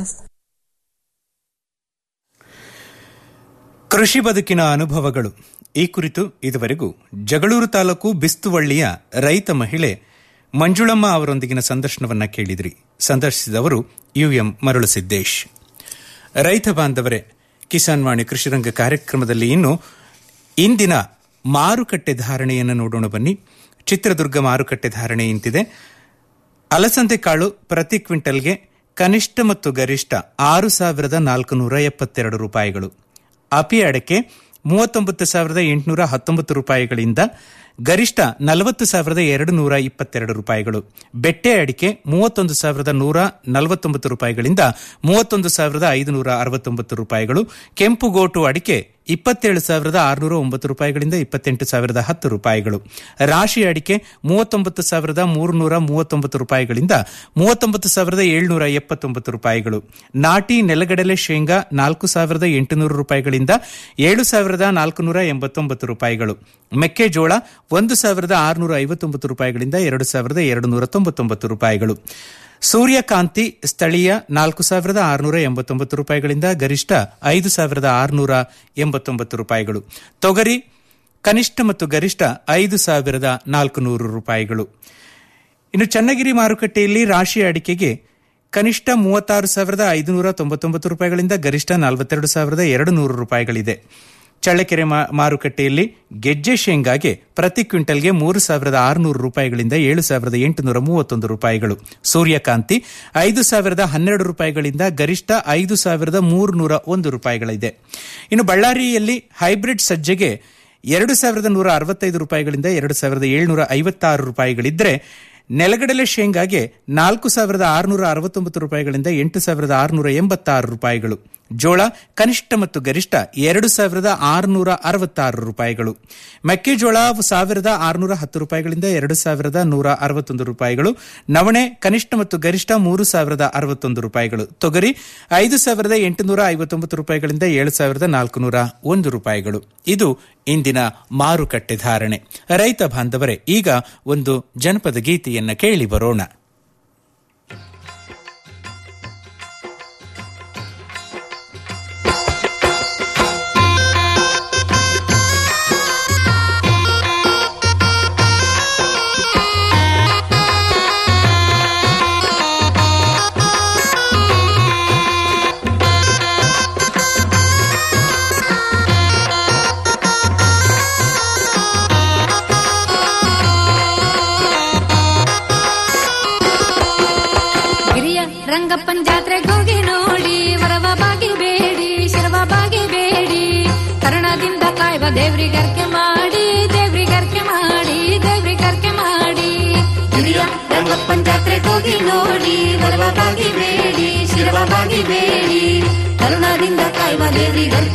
ಕೃಷಿ ಬದುಕಿನ ಅನುಭವಗಳು ಈ ಕುರಿತು ಇದುವರೆಗೂ ಜಗಳೂರು ತಾಲೂಕು ಬಿಸ್ತುವಳ್ಳಿಯ ರೈತ ಮಹಿಳೆ ಮಂಜುಳಮ್ಮ ಅವರೊಂದಿಗಿನ ಸಂದರ್ಶನವನ್ನ ಕೇಳಿದ್ರಿ ಸಂದರ್ಶಿಸಿದವರು ಯುಎಂ ಮರಳುಸಿದ್ದೇಶ್ ರೈತ ಬಾಂಧವರೇ ಕಿಸಾನ್ ವಾಣಿ ಕೃಷಿರಂಗ ಕಾರ್ಯಕ್ರಮದಲ್ಲಿ ಇನ್ನು ಇಂದಿನ ಮಾರುಕಟ್ಟೆ ಧಾರಣೆಯನ್ನು ನೋಡೋಣ ಬನ್ನಿ ಚಿತ್ರದುರ್ಗ ಮಾರುಕಟ್ಟೆ ಧಾರಣೆ ಇಂತಿದೆ ಅಲಸಂದೆ ಕಾಳು ಪ್ರತಿ ಕ್ವಿಂಟಲ್ಗೆ ಕನಿಷ್ಠ ಮತ್ತು ಗರಿಷ್ಠ ಆರು ಸಾವಿರದ ನಾಲ್ಕುನೂರ ಎಪ್ಪತ್ತೆರಡು ರೂಪಾಯಿಗಳು ಅಪಿ ಅಡಕೆ ಮೂವತ್ತೊಂಬತ್ತು ಸಾವಿರದ ಎಂಟುನೂರ ಹತ್ತೊಂಬತ್ತು ರೂಪಾಯಿಗಳಿಂದ ಗರಿಷ್ಠ ನಲವತ್ತು ಸಾವಿರದ ಎರಡು ನೂರ ಇಪ್ಪತ್ತೆರಡು ರೂಪಾಯಿಗಳು ಬೆಟ್ಟೆ ಅಡಿಕೆ ಮೂವತ್ತೊಂದು ಸಾವಿರದ ನೂರ ನಲವತ್ತೊಂಬತ್ತು ರೂಪಾಯಿಗಳಿಂದ ಮೂವತ್ತೊಂದು ಸಾವಿರದ ಐದುನೂರ ಅರವತ್ತೊಂಬತ್ತು ರೂಪಾಯಿಗಳು ಕೆಂಪು ಗೋಟು ಅಡಿಕೆ ಇಪ್ಪತ್ತೇಳು ಸಾವಿರದ ಆರುನೂರ ಒಂಬತ್ತು ರೂಪಾಯಿಗಳಿಂದ ಇಪ್ಪತ್ತೆಂಟು ಸಾವಿರದ ಹತ್ತು ರೂಪಾಯಿಗಳು ರಾಶಿ ಅಡಿಕೆ ಮೂವತ್ತೊಂಬತ್ತು ಸಾವಿರದ ಮೂರುನೂರ ಮೂವತ್ತೊಂಬತ್ತು ರೂಪಾಯಿಗಳಿಂದ ಮೂವತ್ತೊಂಬತ್ತು ಸಾವಿರದ ಏಳ್ನೂರ ಎಪ್ಪತ್ತೊಂಬತ್ತು ರೂಪಾಯಿಗಳು ನಾಟಿ ನೆಲಗಡಲೆ ಶೇಂಗಾ ನಾಲ್ಕು ಸಾವಿರದ ಎಂಟುನೂರು ರೂಪಾಯಿಗಳಿಂದ ಏಳು ಸಾವಿರದ ನಾಲ್ಕುನೂರ ಎಂಬತ್ತೊಂಬತ್ತು ರೂಪಾಯಿಗಳು ಮೆಕ್ಕೆಜೋಳ ಒಂದು ಸಾವಿರದ ಆರುನೂರ ಐವತ್ತೊಂಬತ್ತು ರೂಪಾಯಿಗಳಿಂದ ಎರಡು ಸಾವಿರದ ಎರಡು ನೂರ ತೊಂಬತ್ತೊಂಬತ್ತು ರೂಪಾಯಿಗಳು ಸೂರ್ಯಕಾಂತಿ ಸ್ಥಳೀಯ ನಾಲ್ಕು ಸಾವಿರದ ಆರುನೂರ ಎಂಬತ್ತೊಂಬತ್ತು ರೂಪಾಯಿಗಳಿಂದ ಗರಿಷ್ಠ ಐದು ಸಾವಿರದ ಆರುನೂರ ಎಂಬತ್ತೊಂಬತ್ತು ರೂಪಾಯಿಗಳು ತೊಗರಿ ಕನಿಷ್ಠ ಮತ್ತು ಗರಿಷ್ಠ ಐದು ಸಾವಿರದ ನಾಲ್ಕು ನೂರು ರೂಪಾಯಿಗಳು ಇನ್ನು ಚನ್ನಗಿರಿ ಮಾರುಕಟ್ಟೆಯಲ್ಲಿ ರಾಶಿ ಅಡಿಕೆಗೆ ಕನಿಷ್ಠ ಮೂವತ್ತಾರು ಸಾವಿರದ ಐದುನೂರ ತೊಂಬತ್ತೊಂಬತ್ತು ರೂಪಾಯಿಗಳಿಂದ ಗರಿಷ್ಠ ನಲವತ್ತೆರಡು ಸಾವಿರದ ಎರಡು ನೂರು ರೂಪಾಯಿಗಳಿದೆ ಚಳ್ಳಕೆರೆ ಮಾ- ಮಾರುಕಟ್ಟೆಯಲ್ಲಿ ಗೆಜ್ಜೆ ಶೇಂಗಾಗೆ ಪ್ರತಿ ಕ್ವಿಂಟಲ್ಗೆ ಮೂರು ಸಾವಿರದ ಆರುನೂರು ರೂಪಾಯಿಗಳಿಂದ ಏಳು ಸಾವಿರದ ಎಂಟುನೂರ ಮೂವತ್ತೊಂದು ರೂಪಾಯಿಗಳು ಸೂರ್ಯಕಾಂತಿ ಐದು ಸಾವಿರದ ಹನ್ನೆರಡು ರೂಪಾಯಿಗಳಿಂದ ಗರಿಷ್ಠ ಐದು ಸಾವಿರದ ಮೂರುನೂರ ಒಂದು ರೂಪಾಯಿಗಳಿದೆ ಇನ್ನು ಬಳ್ಳಾರಿಯಲ್ಲಿ ಹೈಬ್ರಿಡ್ ಸಜ್ಜೆಗೆ ಎರಡು ಸಾವಿರದ ನೂರ ಅರವತ್ತೈದು ರೂಪಾಯಿಗಳಿಂದ ಎರಡು ಸಾವಿರದ ಏಳ್ನೂರ ಐವತ್ತಾರು ರೂಪಾಯಿಗಳಿದ್ದರೆ ನೆಲಗಡಲೆ ಶೇಂಗಾಗೆ ನಾಲ್ಕು ಸಾವಿರದ ಆರುನೂರ ಅರವತ್ತೊಂಬತ್ತು ರೂಪಾಯಿಗಳಿಂದ ಎಂಟು ಸಾವಿರದ ಆರುನೂರ ಎಂಬತ್ತಾರು ರೂಪಾಯಿಗಳು ಜೋಳ ಕನಿಷ್ಠ ಮತ್ತು ಗರಿಷ್ಠ ಎರಡು ಸಾವಿರದ ಆರುನೂರ ಅರವತ್ತಾರು ರೂಪಾಯಿಗಳು ಮೆಕ್ಕೆಜೋಳ ಸಾವಿರದ ಆರುನೂರ ಹತ್ತು ರೂಪಾಯಿಗಳಿಂದ ಎರಡು ಸಾವಿರದ ನೂರ ಅರವತ್ತೊಂದು ರೂಪಾಯಿಗಳು ನವಣೆ ಕನಿಷ್ಠ ಮತ್ತು ಗರಿಷ್ಠ ಮೂರು ಸಾವಿರದ ಅರವತ್ತೊಂದು ರೂಪಾಯಿಗಳು ತೊಗರಿ ಐದು ಸಾವಿರದ ಎಂಟುನೂರ ಐವತ್ತೊಂಬತ್ತು ರೂಪಾಯಿಗಳಿಂದ ಏಳು ಸಾವಿರದ ನಾಲ್ಕುನೂರ ಒಂದು ರೂಪಾಯಿಗಳು ಇದು ಇಂದಿನ ಮಾರುಕಟ್ಟೆ ಧಾರಣೆ ರೈತ ಬಾಂಧವರೇ ಈಗ ಒಂದು ಜನಪದ ಗೀತೆಯನ್ನ ಕೇಳಿ ಬರೋಣ ಗಿರಿಯ ರಂಗಪ್ಪನ್ ಜಾತ್ರೆಗೆ ಹೋಗಿ ನೋಡಿ ವರವ ಬಾಗಿ ಬೇಡಿ ಶರವ ಬಾಗಿ ಬೇಡಿ ಕರುಣದಿಂದ ಕಾಯ್ವ ದೇವ್ರಿಗರ್ಕೆ ಮಾಡಿ ದೇವ್ರಿಗರ್ಕೆ ಮಾಡಿ ದೇವ್ರಿಗರ್ಕೆ ಮಾಡಿ ಗಿರಿಯ ರಂಗಪ್ಪನ್ ಜಾತ್ರೆಗೆ ಹೋಗಿ ನೋಡಿ ವರವ ಬಾಗಿ ಬೇಡಿ ಶಿರವ ಬಾಗಿ ಬೇಡಿ ಕರುಣದಿಂದ ಕಾಯ್ವ ದೇವ್ರಿಗರ್ಕೆ